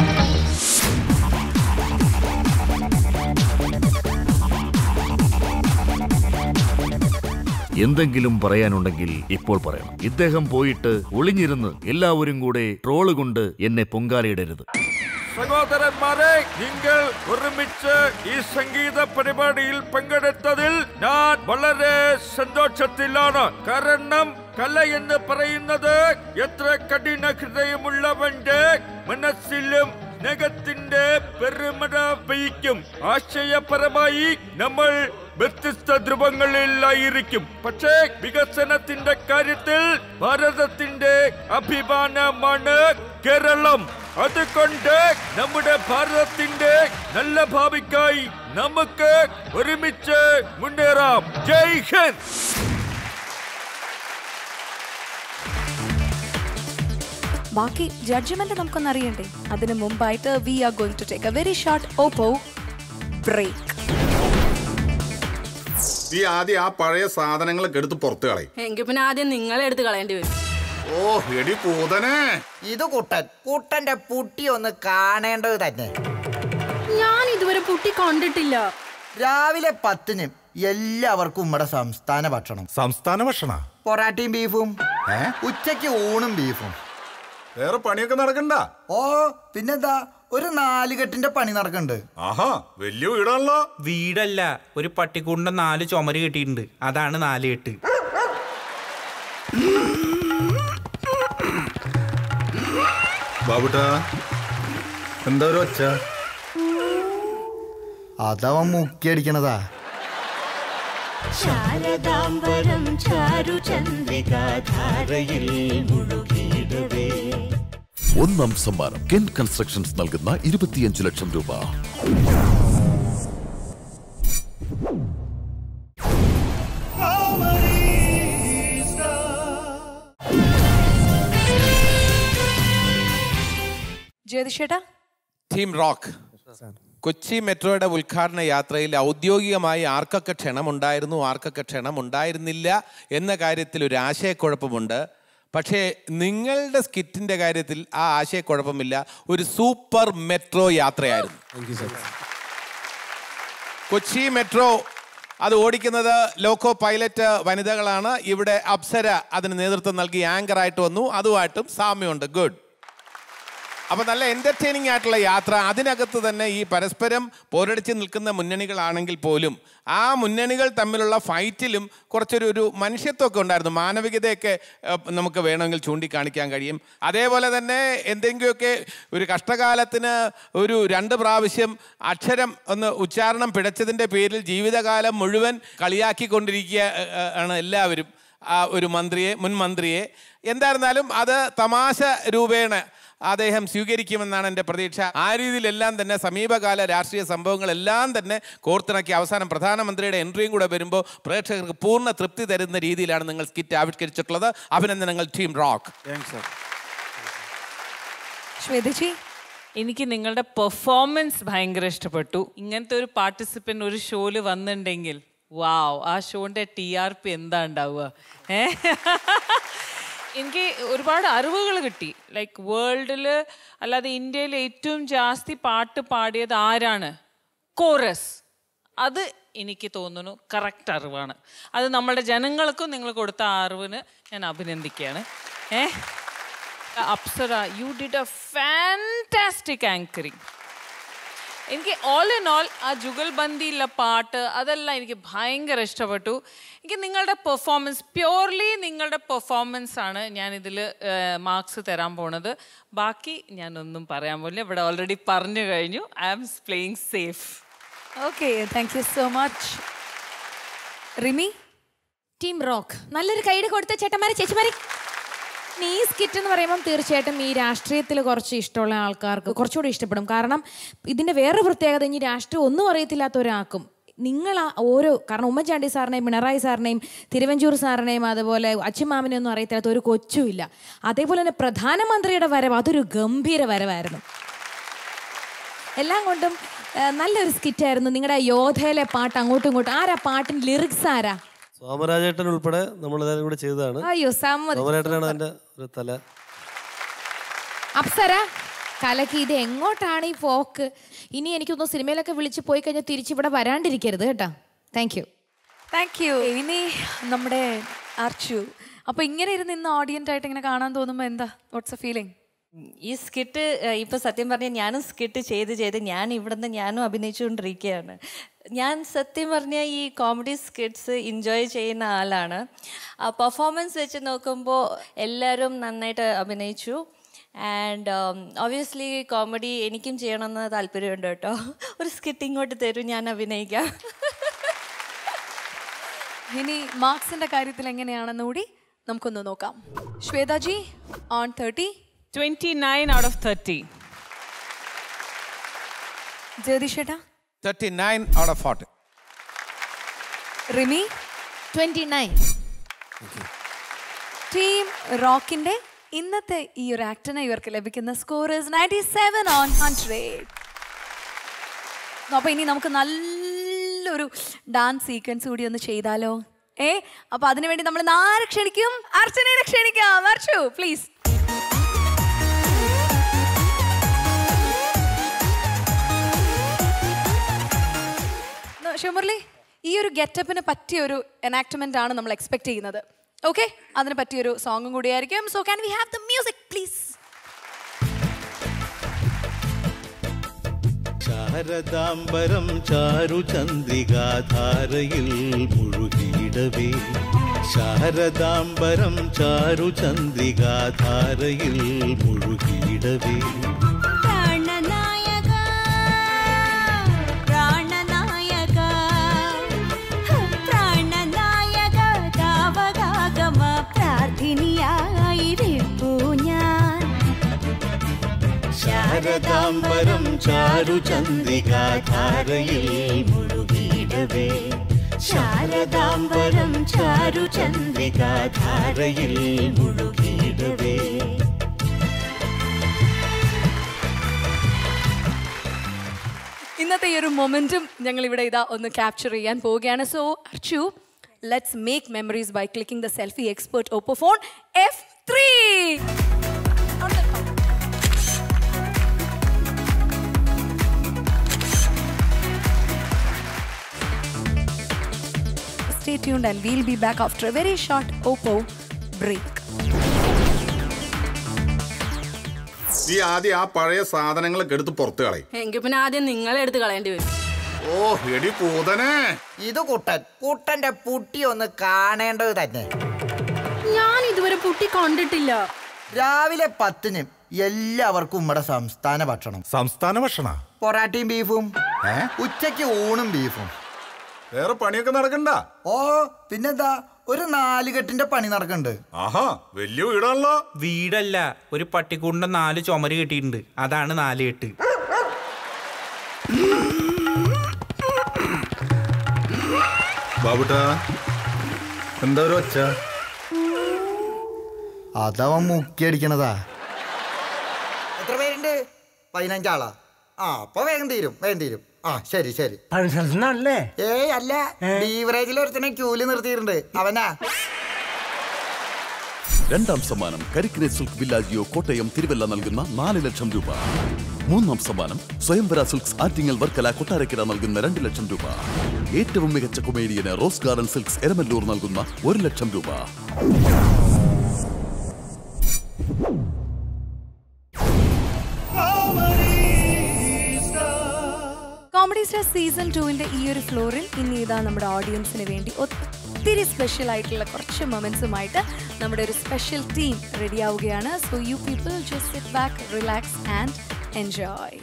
എന്തെങ്കിലും പറയാനുണ്ടെങ്കിൽ ഇപ്പോൾ പറയണം ഇദ്ദേഹം പോയിട്ട് ഒളിഞ്ഞിരുന്ന് എല്ലാവരും കൂടെ ട്രോള് കൊണ്ട് എന്നെ പൊങ്കാലയിടരുത് സഹോദരന്മാരെ നിങ്ങൾ ഒരുമിച്ച് ഈ സംഗീത പരിപാടിയിൽ പങ്കെടുത്തതിൽ ഞാൻ വളരെ സന്തോഷത്തിലാണ് കാരണം കല എന്ന് പറയുന്നത് എത്ര കഠിന ഹൃദയമുള്ളവന്റെ മനസ്സിലും സ്നേഹത്തിന്റെ പെരുമഴ പെയ്ക്കും ആശയപരമായി നമ്മൾ വ്യത്യസ്ത ധ്രുവങ്ങളിലായിരിക്കും പക്ഷേ വികസനത്തിന്റെ കാര്യത്തിൽ ഭാരതത്തിന്റെ അഭിമാനമാണ് കേരളം അതുകൊണ്ട് നമ്മുടെ ഭാരതത്തിന്റെ നല്ല ഭാവിക്കായി നമുക്ക് ഒരുമിച്ച് മുന്നേറാം ജയ് ഹിന്ദ് ബാക്കി ജഡ്ജ്മെന്റ് നമുക്കൊന്ന് അറിയണ്ടേ അതിന് മുമ്പായിട്ട് we are going to take a very short Oppo break നീ ആദ്യം ആ പഴയ സാധനങ്ങളൊക്കെ എടുത്ത് പുറത്ത് കളയും എങ്കിൽ പിന്നെ ആദ്യം നിങ്ങളെ എടുത്ത് കളയേണ്ടി വരും ഓ എടി പൂതനെ ഇത് കുട്ടൻ കുട്ടന്റെ പുട്ടി ഒന്ന് കാണേണ്ടത് തന്നെ ഞാൻ ഇതുവരെ പുട്ടി കണ്ടിട്ടില്ല രാവിലെ പത്തിന് എല്ലാവർക്കും ഉമ്മടെ സംസ്ഥാന ഭക്ഷണം സംസ്ഥാന ഭക്ഷണ പൊറാട്ടയും ബീഫും ഉച്ചയ്ക്ക് ഊണും ബീഫും വേറെ പണിയൊക്കെ നടക്കണ്ട ഓ പിന്നെന്താ ഒരു നാലുകെട്ടിന്റെ പണി നടക്കണ്ട് ആഹാ വലിയ വീടാണല്ലോ വീടല്ല ഒരു പട്ടിക്കൂടിന്റെ നാല് ചുമര് കെട്ടിയിട്ടുണ്ട് അതാണ് നാല് കെട്ട് ബാബുട്ടാ എന്താ ഒരു ഒച്ച അതവൻ മുക്കിയടിക്കണതാ ശാരദാംബരം ചാരു ചന്ദ്രികാധാരയിൽ മുഴുകിയിടവേ ഒന്നാം സമ്മാനം കെൻ കൺസ്ട്രക്ഷൻസ് നൽകുന്ന ഇരുപത്തിയഞ്ച് ലക്ഷം രൂപ ജ്യോതിഷേട്ടാ ടീം റോക്ക് കൊച്ചി മെട്രോയുടെ ഉദ്ഘാടന യാത്രയിൽ ഔദ്യോഗികമായി ആർക്കൊക്കെ ക്ഷണമുണ്ടായിരുന്നു ആർക്കൊക്കെ ക്ഷണമുണ്ടായിരുന്നില്ല എന്ന കാര്യത്തിൽ ഒരു ആശയക്കുഴപ്പമുണ്ട് പക്ഷേ നിങ്ങളുടെ സ്കിറ്റിന്റെ കാര്യത്തിൽ ആ ആശയക്കുഴപ്പമില്ല ഒരു സൂപ്പർ മെട്രോ യാത്രയായിരുന്നു കൊച്ചി മെട്രോ അത് ഓടിക്കുന്നത് ലോക്കോ പൈലറ്റ് വനിതകളാണ് ഇവിടെ അപ്സര അതിന് നേതൃത്വം നൽകി ആങ്കറായിട്ട് വന്നു അതുമായിട്ടും സാമ്യമുണ്ട് ഗുഡ് അപ്പൊ നല്ല എന്റർടൈനിങ് ആയിട്ടുള്ള യാത്ര അതിനകത്ത് തന്നെ ഈ പരസ്പരം പോരടിച്ച് നിൽക്കുന്ന മുന്നണികളാണെങ്കിൽ പോലും ആ മുന്നണികൾ തമ്മിലുള്ള ഫൈറ്റിലും കുറച്ചൊരു ഒരു മനുഷ്യത്വമൊക്കെ ഉണ്ടായിരുന്നു മാനവികതയൊക്കെ ഏഹ്, നമുക്ക് വേണമെങ്കിൽ ചൂണ്ടിക്കാണിക്കാൻ കഴിയും അതേപോലെ തന്നെ എന്തെങ്കിലുമൊക്കെ ഒരു കഷ്ടകാലത്തിന് ഒരു രണ്ട് പ്രാവശ്യം അക്ഷരം ഒന്ന് ഉച്ചാരണം പിഴച്ചതിൻ്റെ പേരിൽ ജീവിതകാലം മുഴുവൻ കളിയാക്കിക്കൊണ്ടിരിക്കുക ഏഹ്, ഏഹ്, ആണ് എല്ലാവരും ആ ഒരു മന്ത്രിയെ മുൻ മന്ത്രിയെ എന്തായിരുന്നാലും അത് തമാശ രൂപേണ അദ്ദേഹം സ്വീകരിക്കുമെന്നാണ് എൻ്റെ പ്രതീക്ഷ ആ രീതിയിലെല്ലാം തന്നെ സമീപകാല രാഷ്ട്രീയ സംഭവങ്ങളെല്ലാം തന്നെ കോർത്തിണക്കി അവസാനം പ്രധാനമന്ത്രിയുടെ എൻട്രിയും കൂടെ വരുമ്പോൾ പ്രേക്ഷകർക്ക് പൂർണ്ണ തൃപ്തി തരുന്ന രീതിയിലാണ് നിങ്ങൾ സ്കിറ്റ് ആവിഷ്കരിച്ചിട്ടുള്ളത് അഭിനന്ദനങ്ങൾ ടീം റോക്ക് ശ്വേതജി എനിക്ക് നിങ്ങളുടെ പെർഫോമൻസ് ഭയങ്കര ഇഷ്ടപ്പെട്ടു ഇങ്ങനത്തെ ഒരു പാർട്ടിസിപ്പൻ്റ് ഒരു ഷോയിൽ വന്നിട്ടുണ്ടെങ്കിൽ വാവ് ആ ഷോന്റെ ടി ആർ പി എന്താ ഉണ്ടാവുക ഏ എനിക്ക് ഒരുപാട് അറിവുകൾ കിട്ടി ലൈക്ക് വേൾഡിൽ അല്ലാതെ ഇന്ത്യയിൽ ഏറ്റവും ജാസ്തി പാട്ട് പാടിയത് ആരാണ് കോറസ് അത് എനിക്ക് തോന്നുന്നു കറക്റ്റ് അറിവാണ് അത് നമ്മുടെ ജനങ്ങൾക്കും നിങ്ങൾ കൊടുത്ത ആ അറിവിന് ഞാൻ അഭിനന്ദിക്കുകയാണ് uh Apsara you did a fantastic anchoring എനിക്ക് ഓൾ ഇൻ ഓൾ ആ ജുഗൽബന്ദിയിലെ പാട്ട് അതെല്ലാം എനിക്ക് ഭയങ്കര ഇഷ്ടപ്പെട്ടു എനിക്ക് നിങ്ങളുടെ പെർഫോമൻസ് പ്യോർലി നിങ്ങളുടെ പെർഫോമൻസ് ആണ് ഞാൻ ഇതിൽ മാർക്സ് തരാൻ പോണത് ബാക്കി ഞാനൊന്നും പറയാൻ പോലില്ല ഇവിടെ ഓൾറെഡി പറഞ്ഞു കഴിഞ്ഞു I am playing safe okay thank you so much Rimi team rock നല്ലൊരു കൈയുടെ കൊടുത്ത ചേട്ടന്മാരെ ചേച്ചിമാരെ ഈ സ്കിറ്റ് എന്ന് പറയുമ്പം തീർച്ചയായിട്ടും ഈ രാഷ്ട്രീയത്തിൽ കുറച്ച് ഇഷ്ടമുള്ള ആൾക്കാർക്ക് കുറച്ചുകൂടി ഇഷ്ടപ്പെടും കാരണം ഇതിന്റെ വേറെ പ്രത്യേകത ഇനി രാഷ്ട്രീയം ഒന്നും അറിയത്തില്ലാത്ത ഒരാൾക്കും നിങ്ങൾ ആ ഓരോ കാരണം ഉമ്മൻചാണ്ടി സാറിനെയും പിണറായി സാറിനെയും തിരുവഞ്ചൂർ സാറിനെയും അതുപോലെ അച്ഛമാമനെ ഒന്നും അറിയത്തില്ലാത്ത ഒരു കൊച്ചുമില്ല അതേപോലെ തന്നെ പ്രധാനമന്ത്രിയുടെ വരവ് അതൊരു ഗംഭീര വരവായിരുന്നു എല്ലാം കൊണ്ടും ആ, നല്ലൊരു സ്കിറ്റായിരുന്നു നിങ്ങളുടെ യോധയിലെ പാട്ട് അങ്ങോട്ടും ഇങ്ങോട്ടും ആരാ പാട്ടിന് ലിറിക്സ് ആരാ സോമരാജേട്ടൻ ഉൾപ്പെടെ നമ്മൾ എല്ലാവരും കൂടെ ചെയ്തതാണ് അയ്യോ സമ്മതി സോമരാജേട്ടനാണ് അതിന്റെ ഒരു തല അപ്സര കലക്കി ഇത് എങ്ങോട്ടാണ് ഈ പോക്ക് ഇനി എനിക്കൊന്ന് സിനിമയിലൊക്കെ വിളിച്ച് പോയി കഴിഞ്ഞാൽ തിരിച്ചിവിടെ വരാണ്ടിരിക്കരുത് കേട്ടോ താങ്ക് യു താങ്ക് യു ഇനി നമ്മുടെ അർച്ചു അപ്പൊ ഇങ്ങനെ ഇരുന്ന് ഇന്ന് ഓഡിയൻ്റ് ആയിട്ട് ഇങ്ങനെ കാണാൻ തോന്നുമ്പോ എന്താ വാട്ട്സ് എ ഫീലിംഗ് ഈ സ്കിറ്റ് ഇപ്പൊ സത്യം പറഞ്ഞാൽ ഞാനും സ്കിറ്റ് ചെയ്ത് ചെയ്ത് ഞാൻ ഇവിടുന്ന് ഞാനും അഭിനയിച്ചുകൊണ്ടിരിക്കുകയാണ് ഞാൻ സത്യം പറഞ്ഞാൽ ഈ കോമഡി സ്കിറ്റ്സ് എൻജോയ് ചെയ്യുന്ന ആളാണ് ആ പെർഫോമൻസ് വെച്ച് നോക്കുമ്പോൾ എല്ലാവരും നന്നായിട്ട് അഭിനയിച്ചു ആൻഡ് ഒബ്വിയസ്ലി കോമഡി എനിക്കും ചെയ്യണമെന്ന് താല്പര്യമുണ്ട് കേട്ടോ ഒരു സ്കിറ്റ് ഇങ്ങോട്ട് തരും ഞാൻ അഭിനയിക്കാം ഇനി മാർക്സിന്റെ കാര്യത്തിൽ എങ്ങനെയാണെന്ന് കൂടി നമുക്കൊന്ന് നോക്കാം ശ്വേതാജി on thirty twenty nine out of thirty ജ്യോതിഷേട്ടാ thirty nine out of forty Rimi twenty nine team റോക്കിന്റെ ഇന്നത്തെ ഈ ഒരു ആക്ടിന് ഇവർക്ക് ലഭിക്കുന്ന score ninety seven on hundred അപ്പൊ ഇനി നമുക്ക് നല്ലൊരു ഡാൻസ് സീക്വൻസ് കൂടി ഒന്ന് ചെയ്താലോ ഏ അപ്പൊ അതിനുവേണ്ടി നമ്മൾ ആരെ ക്ഷണിക്കും അർച്ചനയെ ക്ഷണിക്കാം അർച്ചു പ്ലീസ് ഷുമർലി ഈ ഒരു ഗെറ്റപ്പിന് പറ്റിയ ഒരു എനാക്ട്മെന്റ് ആണ് നമ്മൾ എക്സ്പെക്ട് ചെയ്യുന്നത് ഓക്കെ അതിന് പറ്റിയൊരു സോങ്ങും കൂടിയായിരിക്കും so can we have the music please ശാരദാംബരം ചാരുചന്ദ്രികാധാരയിൽ മുഴുകിയിടവേ ശാരദാംബരം ചാരുചന്ദ്രികാധാരയിൽ മുഴുകിയിടവേ പ്രാണനായക പ്രാണനായക പ്രാണനായക താവകാഗമ പ്രാർത്ഥിനിയായിരിപ്പു ഞാൻ ശാരദാംബരം ചാരുചന്ദ്രികാധാരയിൽ മുഴുകിയിടവേ ശാരദാംബരം ചാരുചന്ദ്രികാധാരയിൽ മുഴുകിയിടവേ ഇന്നത്തെ ഈ ഒരു മൊമെന്റും ഞങ്ങൾ ഇവിടെ ഇതാ ഒന്ന് ക്യാപ്ചർ ചെയ്യാൻ പോവുകയാണ് so Archu let's make memories by clicking the selfie expert Oppo phone F three Stay tuned and we'll be back after a very short Oppo break. നീ ആദ്യം ആ പഴയ സാധനങ്ങളൊക്കെ എടുത്ത് പുറത്ത് കളയും എങ്കിൽ പിന്നെ ആദ്യം നിങ്ങളെ എടുത്ത് കളയേണ്ടി വരും ഓ എടി പൂതനെ ഇത് കുട്ടൻ കുട്ടന്റെ പുട്ടി ഒന്ന് കാണേണ്ടത് തന്നെ ഞാൻ ഇതുവരെ പുട്ടി കണ്ടിട്ടില്ല രാവിലെ പത്തിന് എല്ലാവർക്കും നമ്മുടെ സംസ്ഥാന ഭക്ഷണം സംസ്ഥാന ഭക്ഷണ പൊറാട്ടയും ബീഫും ഉച്ചയ്ക്ക് ഊണും ബീഫും വേറെ പണിയൊക്കെ നടക്കണ്ട ഓ പിന്നെന്താ ഒരു നാലുകെട്ടിന്റെ പണി നടക്കുന്നുണ്ട് ആഹാ വലിയ വീടാണല്ലോ വീടല്ല ഒരു പട്ടിക്കൂടിന്റെ നാല് ചുമര് കെട്ടിയിട്ടുണ്ട് അതാണ് നാല് കെട്ട് ബാബുട്ടാ എന്താ ഒരു ഒച്ച അതവൻ മുക്കി അടിക്കണതാ എത്ര പേരുണ്ട് പതിനഞ്ചാളാ ആ അപ്പൊ വേഗം തീരും വേഗം തീരും ആ ശരി ശരി അല്ലേ ഏയ് അല്ല ബീവറേജിൽ ഒരുത്തനെ ക്യൂല് നിർത്തിയിട്ടുണ്ട് അവനാ രണ്ടാം സമ്മാനം കരിക്കിനെ സിൽക്ക് വില്ലാജിയോ കോട്ടയം തിരുവല്ല നൽകുന്ന നാല് ലക്ഷം രൂപ മൂന്നാം സമ്മാനം സ്വയംവര സിൽക്സ് ആറ്റിങ്ങൽ വർക്കല കൊട്ടാരക്കര നൽകുന്ന രണ്ട് ലക്ഷം രൂപ ഏറ്റവും മികച്ച കൊമേഡിയന് റോസ് ഗാർഡൻ സിൽക്സ് എരമല്ലൂർ നൽകുന്ന ഒരു ലക്ഷം രൂപ കോമഡി സ്റ്റാർ സീസൺ ടുവിന്റെ ഈ ഒരു ഫ്ലോറിൽ ഇനി ഇതാ നമ്മുടെ ഓഡിയൻസിന് വേണ്ടി ഒത്തിരി സ്പെഷ്യൽ ആയിട്ടുള്ള കുറച്ച് മൊമെന്റ്സുമായിട്ട് നമ്മുടെ ഒരു സ്പെഷ്യൽ ടീം റെഡി ആവുകയാണ് so you people just sit back relax and enjoy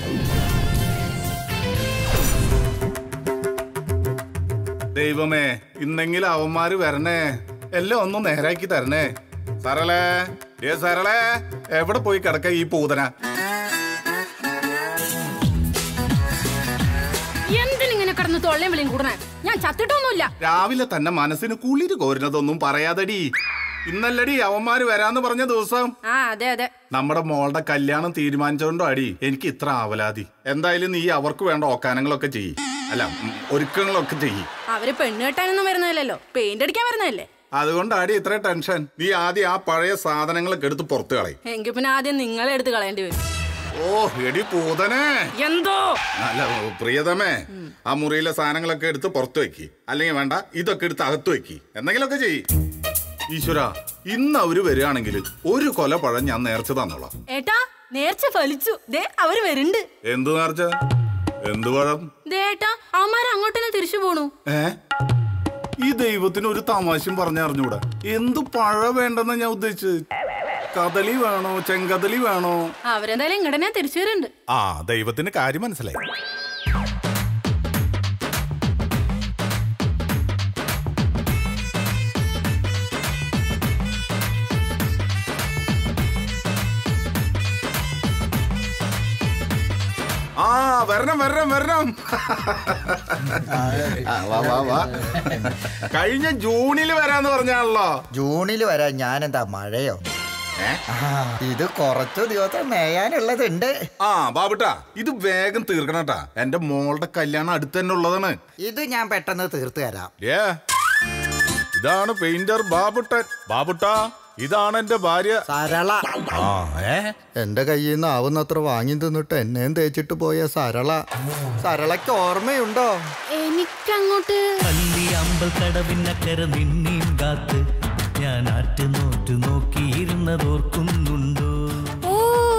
ദൈവമേ ഇന്നെങ്കിലും അവന്മാര് വരണേ എല്ലാം ഒന്ന് നേരാക്കി തരണേ സരളേ ഏ സരളേ എവിടെ പോയി കിടക്ക ഈ പൂതന എന്തിനിങ്ങനെ കിടന്ന് തൊള്ളയും വിളിയും കൂടണേ ഞാൻ ചത്തിട്ടൊന്നുമില്ല രാവിലെ തന്നെ മനസ്സിന് കുളിര് കോരുന്നതൊന്നും പറയാതടി ഇന്നല്ലടി അവന്മാര് വരാന്ന് പറഞ്ഞ ദിവസം ആ അതെ അതെ നമ്മുടെ മോളുടെ കല്യാണം തീരുമാനിച്ചോണ്ടോ അടി എനിക്ക് ഇത്ര ആവലാതി എന്തായാലും നീ അവർക്ക് വേണ്ട ഓക്കാനങ്ങളൊക്കെ ചെയ്യ് അല്ല ഉം, ഒരുക്കങ്ങളൊക്കെ ചെയ്യ് അവര് പെണ്ണ് കെട്ടാനൊന്നും വരുന്നതല്ലല്ലോ പെയിന്റ് അടിക്കാൻ വരുന്നതല്ലേ അതുകൊണ്ടാടി ഇത്ര ടെൻഷൻ നീ ആദ്യം ആ പഴയ സാധനങ്ങളൊക്കെ എടുത്ത് പുറത്ത് കളയും എങ്കിൽ പിന്നെ ആദ്യം നിങ്ങളെ എടുത്ത് കളയേണ്ടി വരും ഓ എടി പൂതനെ എന്തോ അല്ല പ്രിയതമേ ആ മുറിയിലെ സാധനങ്ങളൊക്കെ എടുത്ത് പുറത്ത് വെക്കി അല്ലെങ്കിൽ വേണ്ട ഇതൊക്കെ എടുത്ത് അകത്ത് വെക്കി എന്തെങ്കിലുമൊക്കെ ചെയ്യ് ഈശ്വര ഇന്ന് അവര് വരികയാണെങ്കിൽ ഒരു കൊല പഴം ഞാൻ നേർച്ച തന്നോളാം ഏട്ടാ നേർച്ച ഫലിച്ചു ദേ അവര് വരുന്നുണ്ട് എന്ത് നേർച്ച എന്ത് പഴം ദേ ഏട്ടാ അവന്മാര് അങ്ങോട്ട് തന്നെ തിരിച്ചു പോണു ഏ ഈ ദൈവത്തിന് ഒരു തമാശയും പറഞ്ഞറിഞ്ഞൂടാ എന്ത് പഴ വേണ്ടെന്ന ഞാൻ ഉദ്ദേശിച്ചത് കദളി വേണോ ചെങ്കദളി വേണോ അവരെന്തായാലും ഇങ്ങടെ തന്നെ തിരിച്ചു വരുന്നുണ്ട് ആ ദൈവത്തിന് കാര്യം മനസ്സിലായി ആ വരണം വരണം വരണം ആ, വാ വാ വാ കഴിഞ്ഞ ജൂണിൽ വരാന്ന് പറഞ്ഞാണല്ലോ ജൂണിൽ വരാൻ ഞാനെന്താ മഴയോ ആ, ഇത് കുറച്ചു ദിവസം മേയാനുള്ളതുണ്ട് ആ ബാബുട്ടാ ഇത് വേഗം തീർക്കണട്ടാ എന്റെ മോളുടെ കല്യാണം അടുത്ത് തന്നെ ഉള്ളതാണ് ഇത് ഞാൻ പെട്ടെന്ന് തീർത്തു തരാം ഏ ഇതാണ് പെയിന്റർ ബാബുട്ടൻ ബാബുട്ടാ ഇതാണ് എന്റെ ഭാര്യ സരള ആ ഏ എന്റെ കയ്യിൽ നിന്ന് ആവുന്നത്ര വാങ്ങി തിന്നിട്ട് എന്നെയും തേച്ചിട്ട് പോയ സരള സരളയ്ക്ക് ഓർമ്മയുണ്ടോ എനിക്കങ്ങോട്ട് കല്ലി അമ്പൽ കടവിനക്കര നിന്നെയും കാത്ത് ഞാൻ ആറ്റ് നോറ്റു നോക്കിയിരുന്നതോർക്കുന്നുണ്ടോ ഓ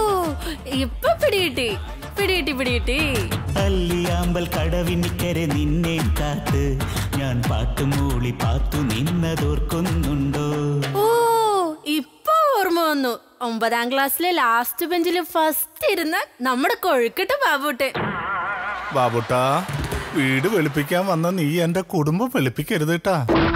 ഇപ്പൊ പിടികിട്ടി പിടികിട്ടി പിടികിട്ടി അല്ലിയാമ്പൽ കടവിനിക്കരെ നിന്നെ കാത്ത് ഞാൻ പാട്ടുമൂളി പാത്തു നിന്നതോർക്കുന്നുണ്ടോ ഓ ഇപ്പൊ ഓർമ്മ വന്നു ഒമ്പതാം ക്ലാസ്സിലെ ലാസ്റ്റ് ബെഞ്ചിൽ ഫസ്റ്റ് ഇരുന്ന നമ്മുടെ കൊഴുക്കട്ട് ബാബുട്ടെ ബാബുട്ടാ വീട് വെളുപ്പിക്കാൻ വന്ന നീ എന്റെ കുടുംബം വെളുപ്പിക്കരുത് കേട്ടാ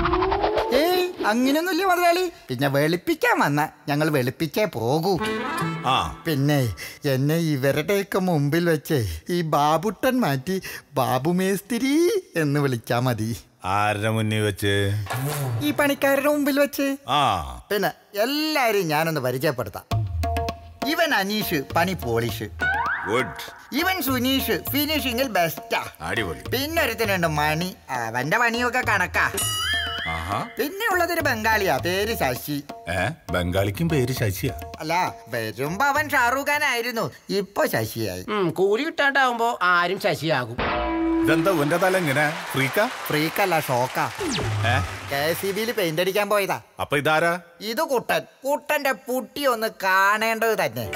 ഏയ് അങ്ങനെയൊന്നുമില്ല മുതലാളി പിന്നെ വെളുപ്പിക്കാൻ വന്ന ഞങ്ങൾ വെളുപ്പിച്ചേ പോകൂ ആ പിന്നെ എന്നെ ഇവരുടെയൊക്കെ മുമ്പിൽ വെച്ച് ഈ ബാബുട്ടൻ മാറ്റി ബാബു മേസ്തിരി എന്ന് വിളിച്ചാ മതി ആരുടെ മുന്നിൽ വെച്ച് ഈ പണിക്കാരുടെ മുമ്പിൽ വെച്ച് ആ പിന്നെ എല്ലാരും ഞാനൊന്ന് പരിചയപ്പെടുത്താം ഇവൻ അനീഷ് പണി പോളിഷ് ഗുഡ് ഇവൻ സുനീഷ് ഫിനിഷിങ്ങിൽ ബെസ്റ്റാ അടിപൊളി പിന്നെ ഒരുത്തനുണ്ട് മണി അവന്റെ പണിയൊക്കെ കണക്കാ ആഹാ പിന്നെ ഉള്ളതൊരു ബംഗാളിയാ പേര് ശശി ഏ ബംഗാളിക്കും പേര് ശശിയാ അല്ല വരുമ്പോ അവൻ ഷാറൂഖ് ഖാൻ ആയിരുന്നു ഇപ്പൊ ശശിയായി കൂലി കിട്ടാണ്ടാവുമ്പോ ആരും ശശിയാകും ഇതെന്താ ഉന്റെ തല ഇങ്ങനെ ഫ്രീക്കാ ഫ്രീക്കല്ല ഷോക്കാ ഏ കെ സി ബിയിൽ പെയിന്റ് അടിക്കാൻ പോയതാ അപ്പൊ ഇതാരാ ഇത് കുട്ടൻ കുട്ടന്റെ പുട്ടി ഒന്ന് കാണേണ്ടത് തന്നെ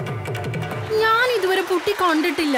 ഞാൻ ഇതുവരെ പുട്ടി കണ്ടിട്ടില്ല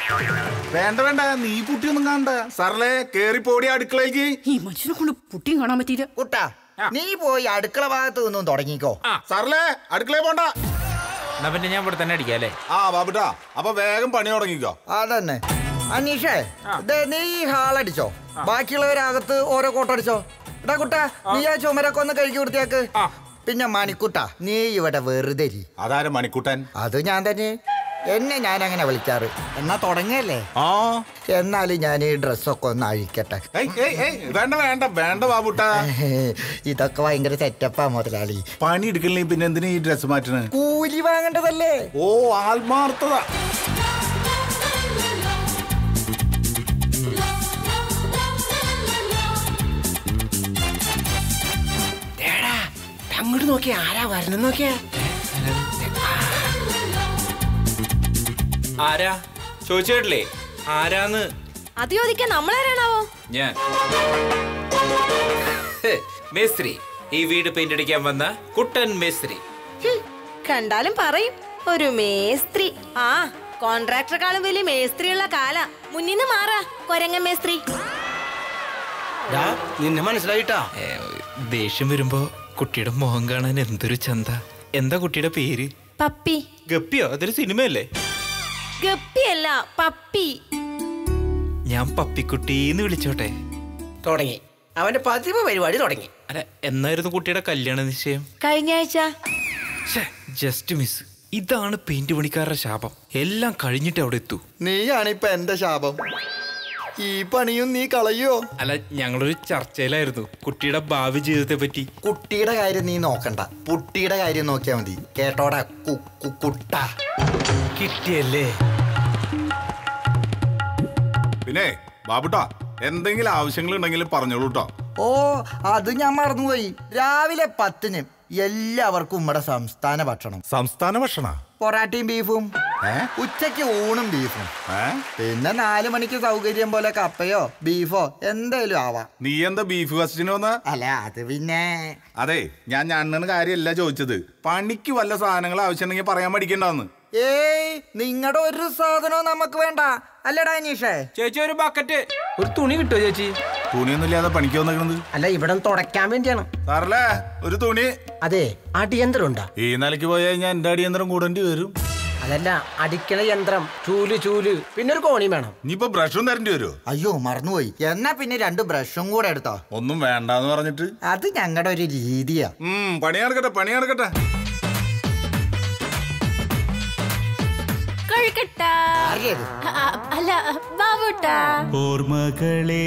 വേണ്ട വേണ്ട നീ പുട്ടിയൊന്നും കാണണ്ട സർലേ കേറി പോടി അടുക്കളയ്ക്ക് ഈ മനുഷ്യനെ കൊണ്ട് പുട്ടിയും കാണാൻ പറ്റിയില്ല കുട്ടാ നീ പോയി അടുക്കള ഭാഗത്ത് നിന്നും തുടങ്ങിക്കോ സർലേ അടുക്കളയിൽ പോണ്ട എന്നാ പിന്നെ ഞാൻ ഇവിടെ തന്നെ അടിക്കാം അല്ലേ ആ ബാബുട്ടാ അപ്പൊ വേഗം പണി തുടങ്ങിക്കോ അതന്നെ അനീഷേ ദേ നീ ഈ ഹാളടിച്ചോ ബാക്കിയുള്ളവരകത്ത് ഓരോ കോട്ടടിച്ചോ എടാ കുട്ടാ നീ ആ ചുമരൊക്കെ ഒന്ന് കഴുകി കൊടുത്തേക്ക് പിന്നെ മണിക്കുട്ട നീ ഇവിടെ വെറുതെ ഇരി. അതാര മണിക്കുട്ടൻ അത് ഞാൻ തന്നെ എന്നെ ഞാൻ അങ്ങനെ വിളിക്കാറ് എന്നാ തുടങ്ങിയല്ലേ ആ എന്നാലും ഞാൻ ഈ ഡ്രസ്സൊക്കെ ഒന്ന് അഴിക്കട്ടെ ഏയ്, ഏയ്, ഏയ്, വേണ്ട വേണ്ട വേണ്ട ബാബുട്ടാ ഇതൊക്കെ ഭയങ്കര സെറ്റപ്പാ മുതലാളി പണി എടുക്കണേ പിന്നെ എന്തിനാ ഈ ഡ്രസ് മാറ്റണേ കൂലി വാങ്ങേണ്ടതല്ലേ ഓ ആത്മാർത്ഥത അങ്ങോട്ട് നോക്കിയ ആരാ വരണം നോക്കിയാ ആരാ ചോദിച്ചേട്ടില്ലേ ആരാന്ന് അത് ചോദിക്കാൻ നമ്മളാരാണാവോ ഞാൻ ഹ്, മേസ്ത്രി ഈ വീട് പെയിന്റ് അടിക്കാൻ വന്ന കുട്ടൻ മേസ്ത്രി കണ്ടാലും പറയും ഒരു മേസ്ത്രി ആ കോൺട്രാക്ടറെക്കാളും വലിയ മേസ്ത്രിയുള്ള കാല മുന്നിന്ന് മാറാ കൊരങ്ങ മേസ്ത്രി നിന്നെ മനസ്സിലായിട്ടാ ദേഷ്യം വരുമ്പോ കുട്ടിയുടെ മുഖം കാണാൻ എന്തൊരു ചന്ത എന്താ കുട്ടിയുടെ പേര് പപ്പി ഗപ്പിയോ അതൊരു സിനിമയല്ലേ ഗപ്പിയല്ല പപ്പി ഞാൻ പപ്പിക്കുട്ടീന്ന് വിളിച്ചോട്ടെ തുടങ്ങി അവന്റെ പതിവ് പരിപാടി തുടങ്ങി അല്ല എന്നായിരുന്നു കുട്ടിയുടെ കല്യാണ നിശ്ചയം കഴിഞ്ഞ ആഴ്ച ജസ്റ്റ് മിസ് ഇതാണ് പെയിന്റ് പണിക്കാരുടെ ശാപം എല്ലാം കഴിഞ്ഞിട്ട് അവിടെ എത്തൂ നീയാണ് ഇപ്പൊ എന്റെ ശാപം ഈ പണിയും നീ കളയോ അല്ല ഞങ്ങളൊരു ചർച്ചയിലായിരുന്നു കുട്ടിയുടെ ഭാവി ജീവിതത്തെ പറ്റി കുട്ടിയുടെ കാര്യം നീ നോക്കണ്ട പുട്ടിയുടെ കാര്യം നോക്കിയാ മതി കേട്ടോടാ കു- കു- കുട്ട കിട്ടിയല്ലേ പിന്നെ ബാബുട്ടാ എന്തെങ്കിലും ആവശ്യങ്ങൾ ഉണ്ടെങ്കിൽ പറഞ്ഞോളൂ കേട്ടോ ഓ അത് ഞാൻ മറന്നുപോയി രാവിലെ പത്തിന് എല്ലാവർക്കും നമ്മുടെ സംസ്ഥാന ഭക്ഷണം സംസ്ഥാന ഭക്ഷണ പൊറാട്ടയും ബീഫും ഉച്ചയ്ക്ക് ഊണും ബീഫും പിന്നെ നാലു മണിക്ക് സൗകര്യം പോലെ കപ്പയോ ബീഫോ എന്തേലും ആവാം നീ എന്താ ബീഫ് ക്വസ്റ്റിന് വന്ന അല്ല അത് പിന്നെ അതെ ഞാൻ ഞണ്ണന് കാര്യമല്ല ചോദിച്ചത് പണിക്ക് വല്ല സാധനങ്ങൾ ആവശ്യമുണ്ടെങ്കിൽ പറയാൻ പഠിക്കണ്ടെന്ന് ഏയ് നിങ്ങളുടെ ഒരു സാധനവും നമുക്ക് വേണ്ട അല്ലടാ അനീഷേ ചേച്ചി ഒരു ബക്കറ്റ് ഒരു തുണി കിട്ടുമോ ചേച്ചി തുണിയൊന്നും ഇല്ലാതെ പണിക്ക് വന്നിരിക്കുന്നത് അല്ല ഇവിടെ തുടയ്ക്കാൻ വേണ്ടിയാണ് സാറല്ലേ ഒരു തുണി അതെ അടിയന്തരം ഉണ്ടാ ഈ നിലയ്ക്ക് പോയാൽ ഞാൻ എന്റെ അടിയന്തരം കൂടേണ്ടി വരും അതല്ല അടിക്കണ യന്ത്രം ചൂല് ചൂല് പിന്നെ ഒരു കോണിയും വേണം ഇനിയിപ്പോ ബ്രഷും തരേണ്ടി വരുമോ അയ്യോ മറന്നുപോയി എന്നാ പിന്നെ രണ്ട് ബ്രഷും കൂടെ എടുത്തോ ഒന്നും വേണ്ടാന്ന് പറഞ്ഞിട്ട് അത് ഞങ്ങളുടെ ഒരു രീതിയാ ഉം പണി നടക്കട്ടെ പണി നടക്കട്ടെ കൊഴുക്കട്ട ആ, അല്ല ബാബുട്ട ഓർമ്മകളേ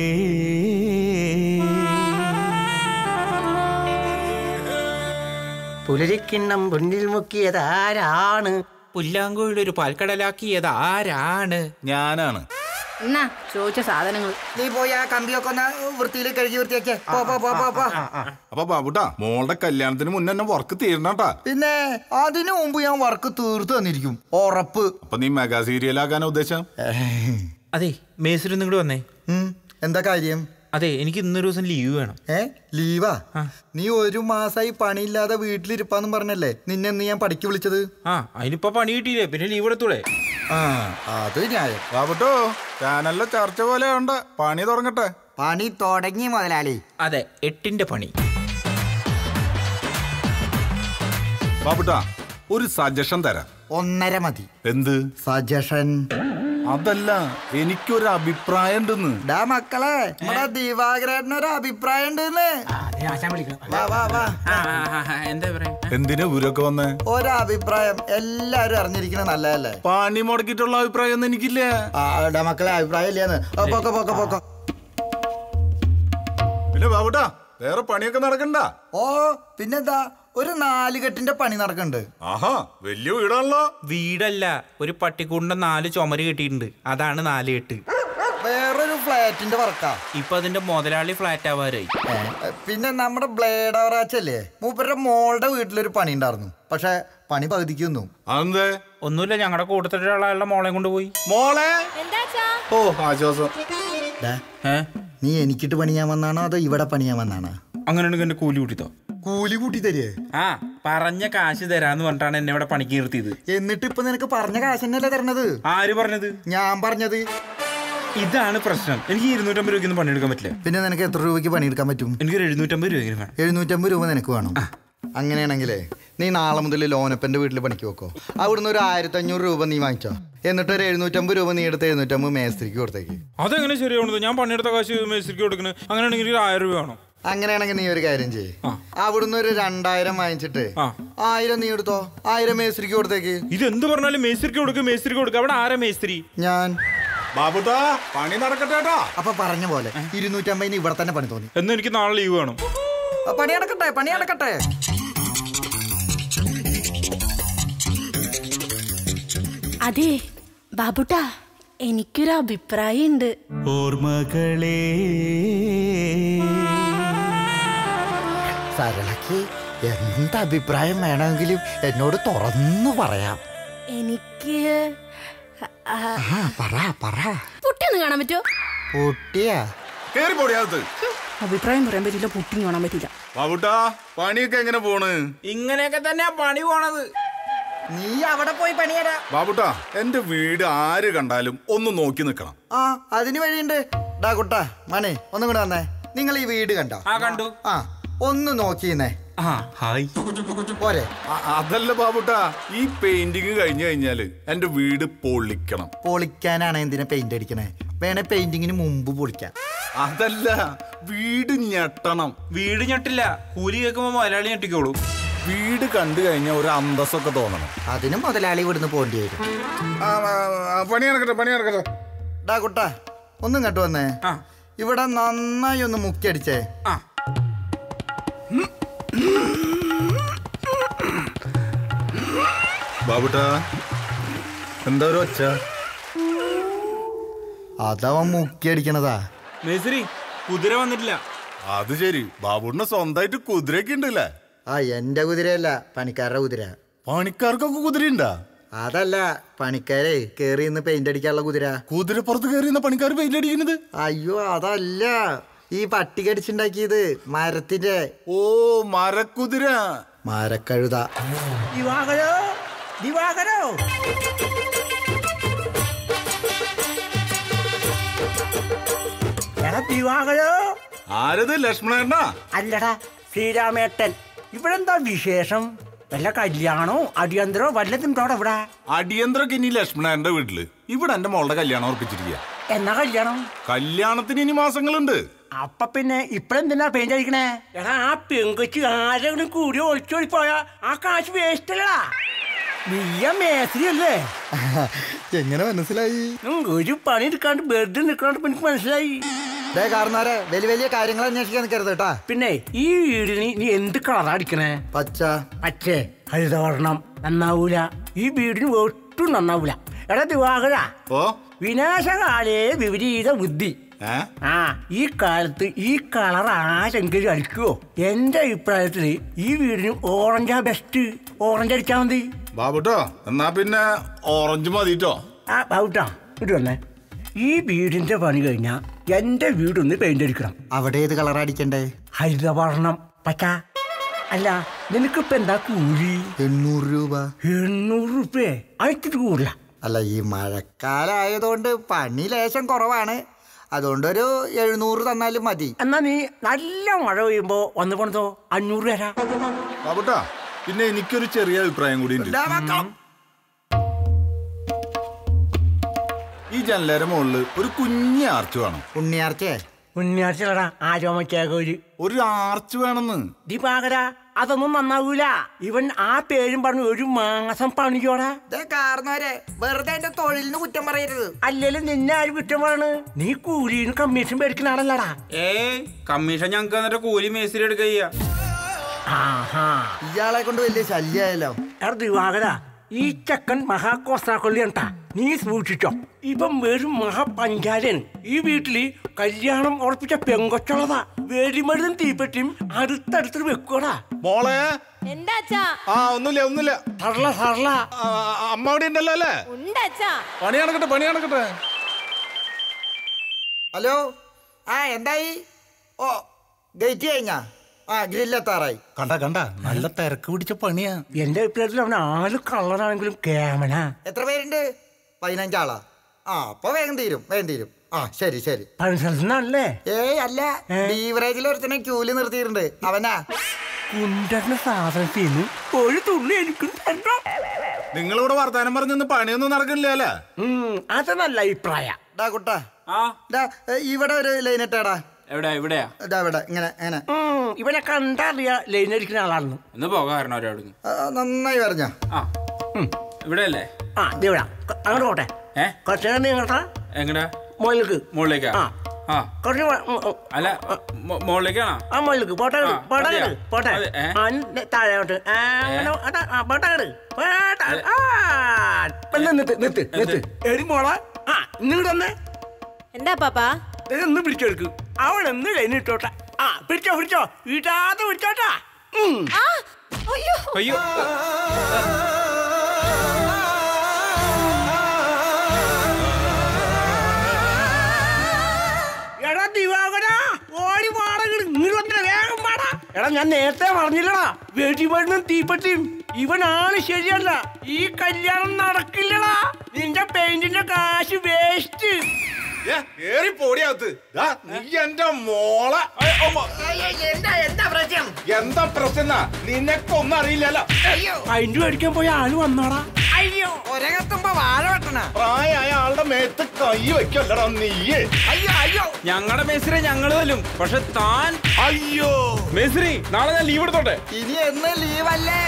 പുലരിക്കിണ്ണം മുന്നിൽ മുക്കിയത് ആരാണ് പുല്ലാങ്കുഴിയുടെ ഒരു പാൽക്കടലാക്കിയത് ആരാണ് ഞാനാണ് എന്നാ ചോദിച്ച സാധനങ്ങൾ നീ പോയി ആ കമ്പിയൊക്കെ ഒന്ന് വൃത്തിയിൽ കഴുകി വൃത്തിയാക്കിയ പോ പോ പോ പോ പോ അപ്പൊ ബാബുട്ടാ മോളുടെ കല്യാണത്തിന് മുന്നേ തന്നെ വർക്ക് തീരണട്ടാ പിന്നെ അതിനു മുമ്പ് ഞാൻ വർക്ക് തീർത്തു തന്നിരിക്കും ഉറപ്പ് അപ്പൊ നീ മെഗാ സീരിയലാക്കാനാ ഉദ്ദേശം അതെ മേസ്ത്രി ഒന്നും കൂടെ വന്നേ എന്താ കാര്യം അതെ എനിക്ക് ഇന്നൊരു ദിവസം ലീവ് വേണം ഏ ലീവാ നീ ഒരു മാസായി പണിയില്ലാതെ വീട്ടിലിരിപ്പാന്നും പറഞ്ഞല്ലേ നിന്നെ ഇന്ന് ഞാൻ പഠിക്ക് വിളിച്ചത് ആ അതിനിപ്പോ പണി കിട്ടിയില്ലേ പിന്നെ ലീവ് എടുത്തൂടെ ആ അത് ന്യായം ബാബുട്ടോ ചാനലിലെ ചർച്ച പോലെ ഉണ്ട് പണി തുടങ്ങട്ടെ പണി തുടങ്ങി മുതലാളി അതെ എട്ടിന്റെ പണി ബാബുട്ടാ ഒരു സജഷൻ തരാം ഒന്നര മതി എന്ത് സജഷൻ അതല്ല എനിക്കൊരു അഭിപ്രായം ഉണ്ടെന്ന് ഡാ മക്കളെ നമ്മുടെ ദിവാകരേട്ടന് ഒരു അഭിപ്രായം ഉണ്ടെന്ന് വാ വാ വാ എന്താ പറയാ എന്തിനാ ഇവരൊക്കെ വന്നേ ഒരഭിപ്രായം എല്ലാരും അറിഞ്ഞിരിക്കുന്നത് നല്ലതല്ലേ പണി മുടക്കിയിട്ടുള്ള അഭിപ്രായം ഒന്നും എനിക്കില്ല ആ ഡാ മക്കളെ അഭിപ്രായം ഇല്ലേന്ന് ഓ, പോക്കോ പോക്കോ പോക്കോ പിന്നെ ബാബുട്ടാ വേറെ പണിയൊക്കെ നടക്കണ്ട ഓ പിന്നെന്താ ഒരു നാലുകെട്ടിന്റെ പണി നടക്കണ്ട് ആഹാ വലിയ വീടാണല്ലോ വീടല്ല ഒരു പട്ടിക്കൂടിന്റെ നാല് ചുമര് കെട്ടിയിട്ടുണ്ട് അതാണ് നാല് കെട്ട് വേറൊരു ഫ്ലാറ്റിന്റെ വർക്കാ ഇപ്പൊ അതിന്റെ മുതലാളി ഫ്ലാറ്റ് ആവാറായി പിന്നെ നമ്മുടെ ബ്ലേഡ് അവറാച്ചല്ലേ മൂപ്പരുടെ മോളുടെ വീട്ടിലൊരു പണി ഉണ്ടായിരുന്നു പക്ഷെ പണി പകുതിക്കുന്നു അതെന്തേ ഒന്നുമില്ല ഞങ്ങളുടെ കൂട്ടത്തിലുള്ള മോളെ കൊണ്ടുപോയി മോളെ എന്താച്ചാ ഓ ആശ്വാസം ഡാ, നീ എനിക്കിട്ട് പണിയാൻ വന്നാണോ അതോ ഇവിടെ പണിയാൻ വന്നാണോ അങ്ങനെയാണെങ്കിൽ എന്റെ കൂലി കൂട്ടിത്തോ കൂലി കൂട്ടി തരികേ ആ പറഞ്ഞ കാശ് തരാന്ന് പറഞ്ഞിട്ടാണ് എന്നെ ഇവിടെ പണിക്ക് നിർത്തിയത് എന്നിട്ട് ഇപ്പൊ നിനക്ക് പറഞ്ഞ കാശ് തന്നെയല്ലേ തരണത് ആര് പറഞ്ഞത് ഞാൻ പറഞ്ഞത് ഇതാണ് പ്രശ്നം എനിക്ക് ഇരുന്നൂറ്റമ്പത് രൂപയ്ക്കൊന്നും പണിയെടുക്കാൻ പറ്റില്ല പിന്നെ നിനക്ക് എത്ര രൂപയ്ക്ക് പണിയെടുക്കാൻ പറ്റും എനിക്കൊരു എഴുന്നൂറ്റമ്പത് രൂപയെങ്കിലും വേണം എഴുന്നൂറ്റമ്പത് രൂപ നിനക്ക് വേണം അങ്ങനെയാണെങ്കിലേ നീ നാളെ മുതൽ ലോനപ്പന്റെ വീട്ടിൽ പണിക്ക് വെക്കോ അവിടുന്ന് ഒരു ആയിരത്തി അഞ്ഞൂറ് രൂപ നീ വാങ്ങിച്ചോ എന്നിട്ട് ഒരു എഴുന്നൂറ്റമ്പത് രൂപ നീ എടുത്ത് എഴുന്നൂറ്റമ്പത് മേസ്ത്രിക്ക് കൊടുത്തേക്ക് അതെങ്ങനെ ശരിയാവുന്നത് ഞാൻ പണിയെടുത്ത കാശ് മേസ്ത്രിക്ക് കൊടുക്കുന്നത് അങ്ങനെയാണെങ്കിൽ ഒരു ആയിരം രൂപ വേണം അങ്ങനെയാണെങ്കിൽ നീ ഒരു കാര്യം ചെയ്യ് അവിടുന്ന് ഒരു രണ്ടായിരം വാങ്ങിച്ചിട്ട് ആയിരം നീ എടുത്തോ ആയിരം മേസ്ത്രിക്ക് കൊടുത്തേക്ക് ഇത് എന്ത് പറഞ്ഞാലും മേസ്ത്രിക്ക് കൊടുക്കുക മേസ്ത്രിക്ക് കൊടുക്കുക അവിടെ ആരാ മേസ്ത്രി ഞാൻ ബാബുട്ടാ പണി നടക്കട്ടെ കേട്ടോ അപ്പൊ പറഞ്ഞ പോലെ ഇരുന്നൂറ്റമ്പതിന് ഇവിടെ തന്നെ പണി തോന്നി എന്നാ എനിക്ക് നാളെ ലീവ് വേണം ആ, പണി നടക്കട്ടെ പണി നടക്കട്ടെ അതെ ബാബുട്ടാ എനിക്കൊരു അഭിപ്രായം ഉണ്ട് ഓർമ്മകളെ സരളക്ക് എന്ത് അഭിപ്രായം വേണമെങ്കിലും എന്നോട് തുറന്നു പറയാം എനിക്ക് ആ, ആ പറ പറ പുട്ടൊന്ന് കാണാൻ പറ്റുമോ പൊട്ടിയാ കേറി പൊടിയാകത്ത് അഭിപ്രായം പറയാൻ പറ്റില്ല പുട്ടിങ് കാണാൻ പറ്റില്ല ബാബുട്ടാ പണിയൊക്കെ എങ്ങനെ പോണ് ഇങ്ങനെയൊക്കെ തന്നെയാ പണി പോണത് നീ അവിടെ പോയി പണിയടാ ബാബുട്ടാ എന്റെ വീട് ആര് കണ്ടാലും ഒന്ന് നോക്കി നിക്കണം ആ അതിന് വഴിയുണ്ട് ഡാ കുട്ടാ മണി ഒന്നും കൂടെ വന്നേ നിങ്ങൾ ഈ വീട് കണ്ടോ ആ കണ്ടു ആ ഒന്ന് നോക്കിന്നേ ആ ഹായ് പോരെ അ- അതല്ല ബാബുട്ടാ ഈ പെയിന്റിങ് കഴിഞ്ഞു കഴിഞ്ഞാല് എന്റെ വീട് പൊളിക്കണം പൊളിക്കാനാണ് എന്തിനാ പെയിന്റ് അടിക്കണേ വേണേ പെയിന്റിങ്ങിന് മുമ്പ് പൊളിക്കാം അതല്ല വീട് ഞെട്ടണം വീട് ഞെട്ടില്ല കൂലി കേൾക്കുമ്പോ മലയാളി ഞെട്ടിക്കോളൂ വീട് കണ്ടു കഴിഞ്ഞാൽ ഒരു അന്തസ്സൊക്കെ തോന്നണം അതിന് മുതലാളി ഇവിടുന്ന് പോകേണ്ടി വരും ആ, ആ, ആ, പണി നടക്കട്ടെ പണി നടക്കട്ടെ ഡാ കുട്ടാ ഒന്നും കേട്ടോ വന്നേ ഇവിടെ നന്നായി ഒന്ന് മുക്കിയടിച്ചേ ബാബുട്ടാ എന്താ ഒരു ഒച്ച അതവൻ മുക്കിയടിക്കണതാ മേസ്ത്രി കുതിര വന്നിട്ടില്ല അത് ശരി ബാബുട്ടിന് സ്വന്തമായിട്ട് കുതിരയൊക്കെ ഉണ്ടല്ലേ ആ എന്റെ കുതിരയല്ല പണിക്കാരുടെ കുതിര പണിക്കാർക്കൊക്കെ കുതിരയുണ്ടാ അതല്ല പണിക്കാരെ കേറി ഇന്ന് പെയിന്റ് അടിക്കാനുള്ള കുതിര കുതിരപ്പുറത്ത് കയറി പണിക്കാർ പെയിന്റ് അടിക്കുന്നത് അയ്യോ അതല്ല ഈ പട്ടി കടിച്ചുണ്ടാക്കിയത് മരത്തിന്റെ ഓ മരക്കുതിര മരക്കഴുത ദിവാകരോ ദിവാകരോ എടാ ദിവാകരോ ആരത് ലക്ഷ്മണേണ്ണ അല്ലടാ ശ്രീരാമേട്ടൻ ഇവിടെന്താ വിശേഷം വല്ല കല്യാണോ അടിയന്തരോ വല്ലതുണ്ടോടെ ഇവിടെ അടിയന്തരൊക്കെ ഇനി ലക്ഷ്മണേന്റെ വീട്ടില് ഇവിടെ എന്റെ മോളുടെ കല്യാണം ഉറപ്പിച്ചിരിക്കുക എന്നാ കല്യാണം കല്യാണത്തിന് ഇനി മാസങ്ങളുണ്ട് അപ്പൊ പിന്നെ ഇപ്പഴെന്തിനാ പെയിന്റ് അടിക്കണേ എടാ ആ പെങ്കൊച്ച് ആരെങ്കിലും കൂടി ഒളിച്ചോടി പോയാ ആ കാശ് വേസ്റ്റ് അല്ലടാ നീയ മേസ്ത്രി അല്ലേ എങ്ങനെ മനസ്സിലായി ഉം, ഒരു പണി എടുക്കാണ്ട് വെറുതെ നിൽക്കാണ്ട് എനിക്ക് മനസ്സിലായി ദേ കാരണവരെ വലിയ വലിയ കാര്യങ്ങൾ അന്വേഷിക്കാൻ നിൽക്കരുത് കേട്ടാ പിന്നെ ഈ വീടിന് നീ എന്ത് കളറാ അടിക്കണേ പച്ച പച്ചേ ഹരിതവർണം നന്നാവൂല ഈ വീടിന് ഒട്ടും നന്നാവൂല എടാ ദിവാകര ഓ വിനാശകാലേ വിപരീത ബുദ്ധി ആ ഈ കാലത്ത് ഈ കളർ ആരെങ്കിലും അടിക്കുവോ എന്റെ അഭിപ്രായത്തില് ഈ വീടിന് ഓറഞ്ചാ ബെസ്റ്റ് ഓറഞ്ച് അടിച്ചാ മതി ബാബുട്ടോ എന്നാ പിന്നെ ഓറഞ്ച് മതിട്ടോ ആ ബാബുട്ടാ ഇട്ട് വന്നേ ഈ വീടിന്റെ പണി കഴിഞ്ഞാ എന്റെ വീടൊന്ന് പെയിന്റ് അടിക്കണം അവിടെ ഏത് കളർ അടിക്കണ്ടേ ഹരിതവർണം പച്ച അല്ല നിനക്കിപ്പോ എന്താ കൂലി എണ്ണൂറ് രൂപ എണ്ണൂറ് രൂപ അയച്ചിട്ട് കൂടില്ല അല്ല ഈ മഴക്കാലായതുകൊണ്ട് പണി ലേശം കുറവാണ് അതുകൊണ്ടൊരു എഴുന്നൂറ് തന്നാലും മതി എന്നാ നീ നല്ല മഴ പെയ്യുമ്പോ വന്നു പോണതോ അഞ്ഞൂറ് തരാ ബാബുട്ടാ പിന്നെ എനിക്കൊരു ചെറിയ അഭിപ്രായം കൂടി ഉണ്ട് ഈ ജനലേരെ മുകളില് ഒരു കുഞ്ഞ് ആർച്ച് വേണം ഉണ്ണിയാർച്ചേ ഉണ്ണിയാഴ്ചടാ ആരോമക്കേകോര് ഒരു ആർച്ച് വേണമെന്ന് ദിവാകര അതൊന്നും നന്നാവൂല ഇവൻ ആ പേരും പറഞ്ഞു ഒരു മാസം പണിയോടാ കാരണവരെ വെറുതെ എന്റെ തൊഴിലിന് കുറ്റം പറയരുത് അല്ലേലും നിന്നെ ആര് കുറ്റം പറയണ് നീ കൂലിന് കമ്മീഷൻ മേടിക്കണാണല്ലടാ ഏ കമ്മീഷൻ ഞങ്ങൾക്ക് എന്നിട്ട് കൂലി മേസ്ത്രി എടുക്കുക ചെയ്യാ ഇയാളെ കൊണ്ട് വലിയ ശല്യായല്ലോ എടാ ദിവാകര ഈ ചെക്കൻ മഹാകോസ്താക്കൊള്ളിയണ്ടാ നീ സൂക്ഷിച്ചോ ഇപ്പം വെറും മഹാപഞ്ചാരൻ ഈ വീട്ടില് കല്യാണം ഉറപ്പിച്ച പെങ്കൊച്ചുള്ളതാ വെടിമരുന്നും തീപ്പെട്ടിയും അടുത്തടുത്ത് വെക്കൂടാ മോളെ എന്താച്ചാ ആ ഒന്നുമില്ല ഒന്നുമില്ല സർല സർല അമ്മ അവിടെ ഉണ്ടല്ലോ അല്ലേ ഉണ്ടാച്ചാ പണി നടക്കട്ടെ പണി നടക്കട്ടെ ഹലോ ആ എന്തായി ഓ ഗേറ്റ് കഴിഞ്ഞാ ആ ഗ്രില്ലെത്താറായി കണ്ട കണ്ട നല്ല തിരക്ക് പിടിച്ച പണിയാ എന്റെ അഭിപ്രായത്തിൽ അവൻ ആള് കള്ളനാണെങ്കിലും കേമനാ എത്ര പേരുണ്ട് പതിനഞ്ചാളാ ആ അപ്പൊ വേഗം തീരും വേഗം തീരും ആ ശരി ശരി പണിസ്ഥലത്തുനിന്നല്ലേ ഏയ് അല്ല ബീവറേജിൽ ഒരുത്തനെ ക്യൂല് നിർത്തിയിട്ടുണ്ട് അവനാ കുണ്ടറിന്റെ സാധനത്തിന് ഒരു തുള്ളി എനിക്കും തരണം നിങ്ങളിവിടെ വർത്താനം പറഞ്ഞൊന്ന് പണിയൊന്നും നടക്കണില്ല അല്ലേ അത് നല്ല അഭിപ്രായ ഡാ കുട്ടാ ഡാ ഏ, ഇവിടെ ഒരു ലൈൻ ഇട്ടാടാ എവിടെയാ ഇവിടെയാ ഇതാ ഇവിടെ ഇങ്ങനെ ഇങ്ങനെ ഉം, ഇവനെ കണ്ടറിയാ ലൈൻ അടിക്കുന്ന ആളാണെന്ന് ഒന്ന് പോകാറുണ്ടോ ഒരാടുന്ന് ആ, നന്നായി പറഞ്ഞ ആ ഇവിടെ അല്ലേ ആ ഇത് ഇവിടെ അങ്ങോട്ട് പോട്ടെ ഏ കുറച്ച് നേരം നീങ്ങട്ടാ എങ്ങടാ മുകളിലേക്ക് മുകളിലേക്കാ ആ ആ കുറച്ച് മ- ഉം, ഉം. അല്ല മു- മുകളിലേക്കാണോ ആ മുകളിലേക്ക് പോട്ടെ ആ, അങ്ങട്, പോട്ടെ മതിയോ? അങ്ങട്, പോട്ടെ മതി, ഏ? ആ, ഇന്ന് താഴോട്ട് ആ, അങ്ങനെ, അതാ, ആ, പോട്ടെ അങ്ങട്, പോട്ടെ. ആ, ഇപ്പൊ നിർത്ത് നിർത്ത് നിർത്ത് എടി മോളെ ആ ഇന്നിവിടെ വന്നേ എന്താ പാപ്പാ ഒന്ന് പിടിച്ചെടുക്ക് അവൾ എന്ന് കഴിഞ്ഞിട്ടോട്ടെ ആ പിടിച്ചോ പിടിച്ചോ വീട്ടാതെ പിടിച്ചോട്ടാ ഉം. അയ്യോ എടാ ദിവാകരാ ഓടി മാറങ്ങട് നീളത്തിന് വേഗം പാടാ എടാ ഞാൻ നേരത്തെ പറഞ്ഞില്ലടാ വെടിമരുന്നും തീപ്പട്ടിയും ഇവനാണ് ശരിയല്ല ഈ കല്യാണം നടക്കില്ലടാ നിന്റെ പെയിന്റിന്റെ കാശ് വേസ്റ്റ് ഏറി പോടിയകത്ത് നീ എന്റെ മോളെ എന്താ എന്താ പ്രശ്നം എന്താ പ്രശ്ന നിനക്കൊന്നും അറിയില്ലല്ലോ പെയിന്റ് മേടിക്കാൻ പോയ ആള് വന്നോടാ അയ്യോ ഒരകത്തുമ്പോ വാഴ വെട്ടണ പ്രായമായ ആളുടെ മേത്ത് കൈ വെക്കല്ലടാ നീയേ അയ്യോ അയ്യോ ഞങ്ങളുടെ മേസ്തിരി ഞങ്ങൾ തല്ലും പക്ഷെ താൻ അയ്യോ മേസ്തിരി നാളെ ഞാൻ ലീവ് എടുത്തോട്ടെ ഇനി എന്ന് ലീവല്ലേ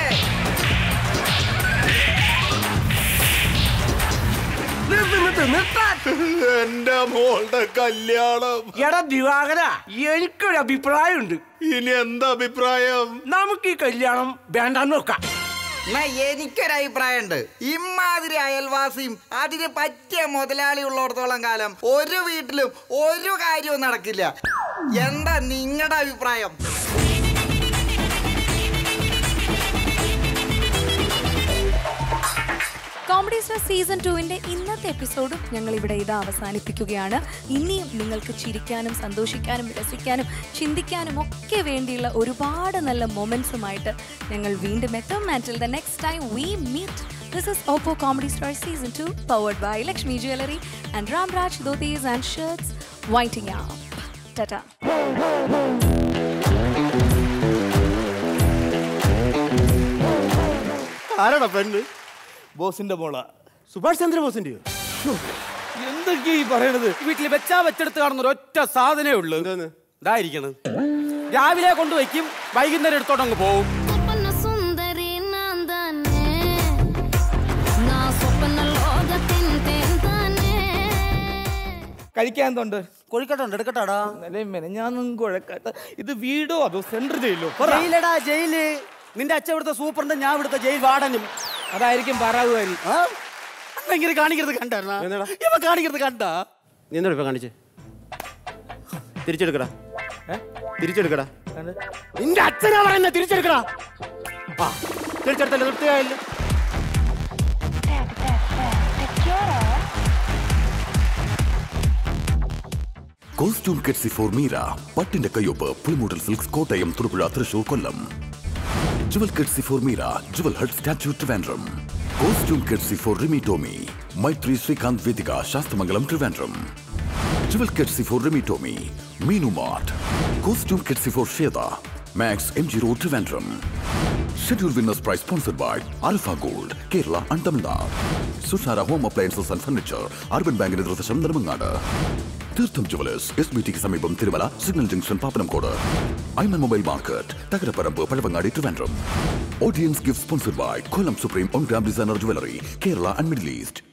നിർത്ത് നിർത്ത് നിർത്താൻ എന്റെ മോളുടെ കല്യാണം എടാ ദിവാകര എനിക്കൊരു അഭിപ്രായമുണ്ട് ഇനി എന്താ അഭിപ്രായം നമുക്ക് ഈ കല്യാണം വേണ്ടാന്ന് നോക്കാം എന്നാ എനിക്കൊരു അഭിപ്രായമുണ്ട് ഇമാതിരി അയൽവാസിയും അതിന് പറ്റിയ മുതലാളി ഉള്ളിടത്തോളം കാലം ഒരു വീട്ടിലും ഒരു കാര്യവും നടക്കില്ല എന്താ നിങ്ങളുടെ അഭിപ്രായം കോമഡി സ്റ്റാർ സീസൺ ടുവിന്റെ ഇന്നത്തെ എപ്പിസോഡും ഞങ്ങൾ ഇവിടെ ഇത് അവസാനിപ്പിക്കുകയാണ് ഇനിയും നിങ്ങൾക്ക് ചിരിക്കാനും സന്തോഷിക്കാനും രസിക്കാനും ചിന്തിക്കാനും ഒക്കെ വേണ്ടിയുള്ള ഒരുപാട് നല്ല മൊമെന്റ്സുമായിട്ട് ഞങ്ങൾ വീണ്ടും എത്തും until the next time we meet this is Oppo comedy star season two powered by Lakshmi jewellery and Ramraj dhotis and shirts waiting up tata ആരാടാ പെണ്ണ് ബോസിന്റെ മോള സുഭാഷ് ചന്ദ്രബോസിന്റെയോ എന്തൊക്കെയാ ഈ പറയണത് വീട്ടിൽ വെച്ചാ വെച്ചെടുത്ത് കാണുന്ന ഒരൊറ്റ സാധനേ ഉള്ളൂ ഇതായിരിക്കണത് രാവിലെ കൊണ്ടുവയ്ക്കും വൈകുന്നേരം എടുത്തോണ്ട് അങ്ങ് പോവും സുന്ദരി നാൻ തന്നെ నా స్వప్న లోകത്തിൻ തേൻ തന്നെ കഴിക്കാൻ എന്തുണ്ട് കൊഴിക്കട്ടുണ്ട് എടുക്കട്ടാടാ ഇന്നലെ മെനഞ്ഞാന്നും കുഴക്കട്ട ഇത് വീടോ അതോ സെൻട്രൽ ജയിലോ ജയിലടാ ജയില് നിന്റെ അച്ഛൻ ഇവിടുത്തെ സൂപ്രണ്ട് ഞാൻ ഇവിടുത്തെ ജയിൽ വാർഡനും അതായിരിക്കും പറയാകുമാരി ഇങ്ങനെ കാണിക്കരുത് കണ്ടാ ഇവ കാണിക്കരുത് കണ്ടാ നീ എന്താ ഇപ്പൊ കാണിച്ചേ തിരിച്ചെടുക്കടാ തിരിച്ചെടുക്കടാ നിന്റെ അച്ഛനാ പറയുന്നത് തിരിച്ചെടുക്കടാ ആ തിരിച്ചെടുത്തല്ലേ തൃപ്തിയായില്ല കോസ്റ്റ്യൂം കെറ്റ്സി ഫോർ മീര പട്ടിന്റെ കയ്യൊപ്പ് Pulimoottil silks Kottayam Thodupuzha Thrissur Kollam jewel Ketsy for Meera jewel hut statue Trivandrum costume Ketsy for Rimi Tomy Maithri Sreekanth Vedika Sasthamangalam Trivandrum jewel Ketsy for Rimi Tomy Meenu mart costume Ketsy for Sheda max M G road Trivandrum schedule winners prize sponsored by alpha gold Kerala and Tamil Nadu Sushara home appliances and furniture urban ബാങ്കിന്റെ നിർദ്ദേശം Nedumangad Theertham jewellers S B ടിക്ക് സമീപം Thirumala signal junction Pappanamcode Aiman mobile market Thakaraparambu Pazhavangadi Trivandrum audience gift sponsored by Kollam supreme on gram designer jewellery Kerala and middle east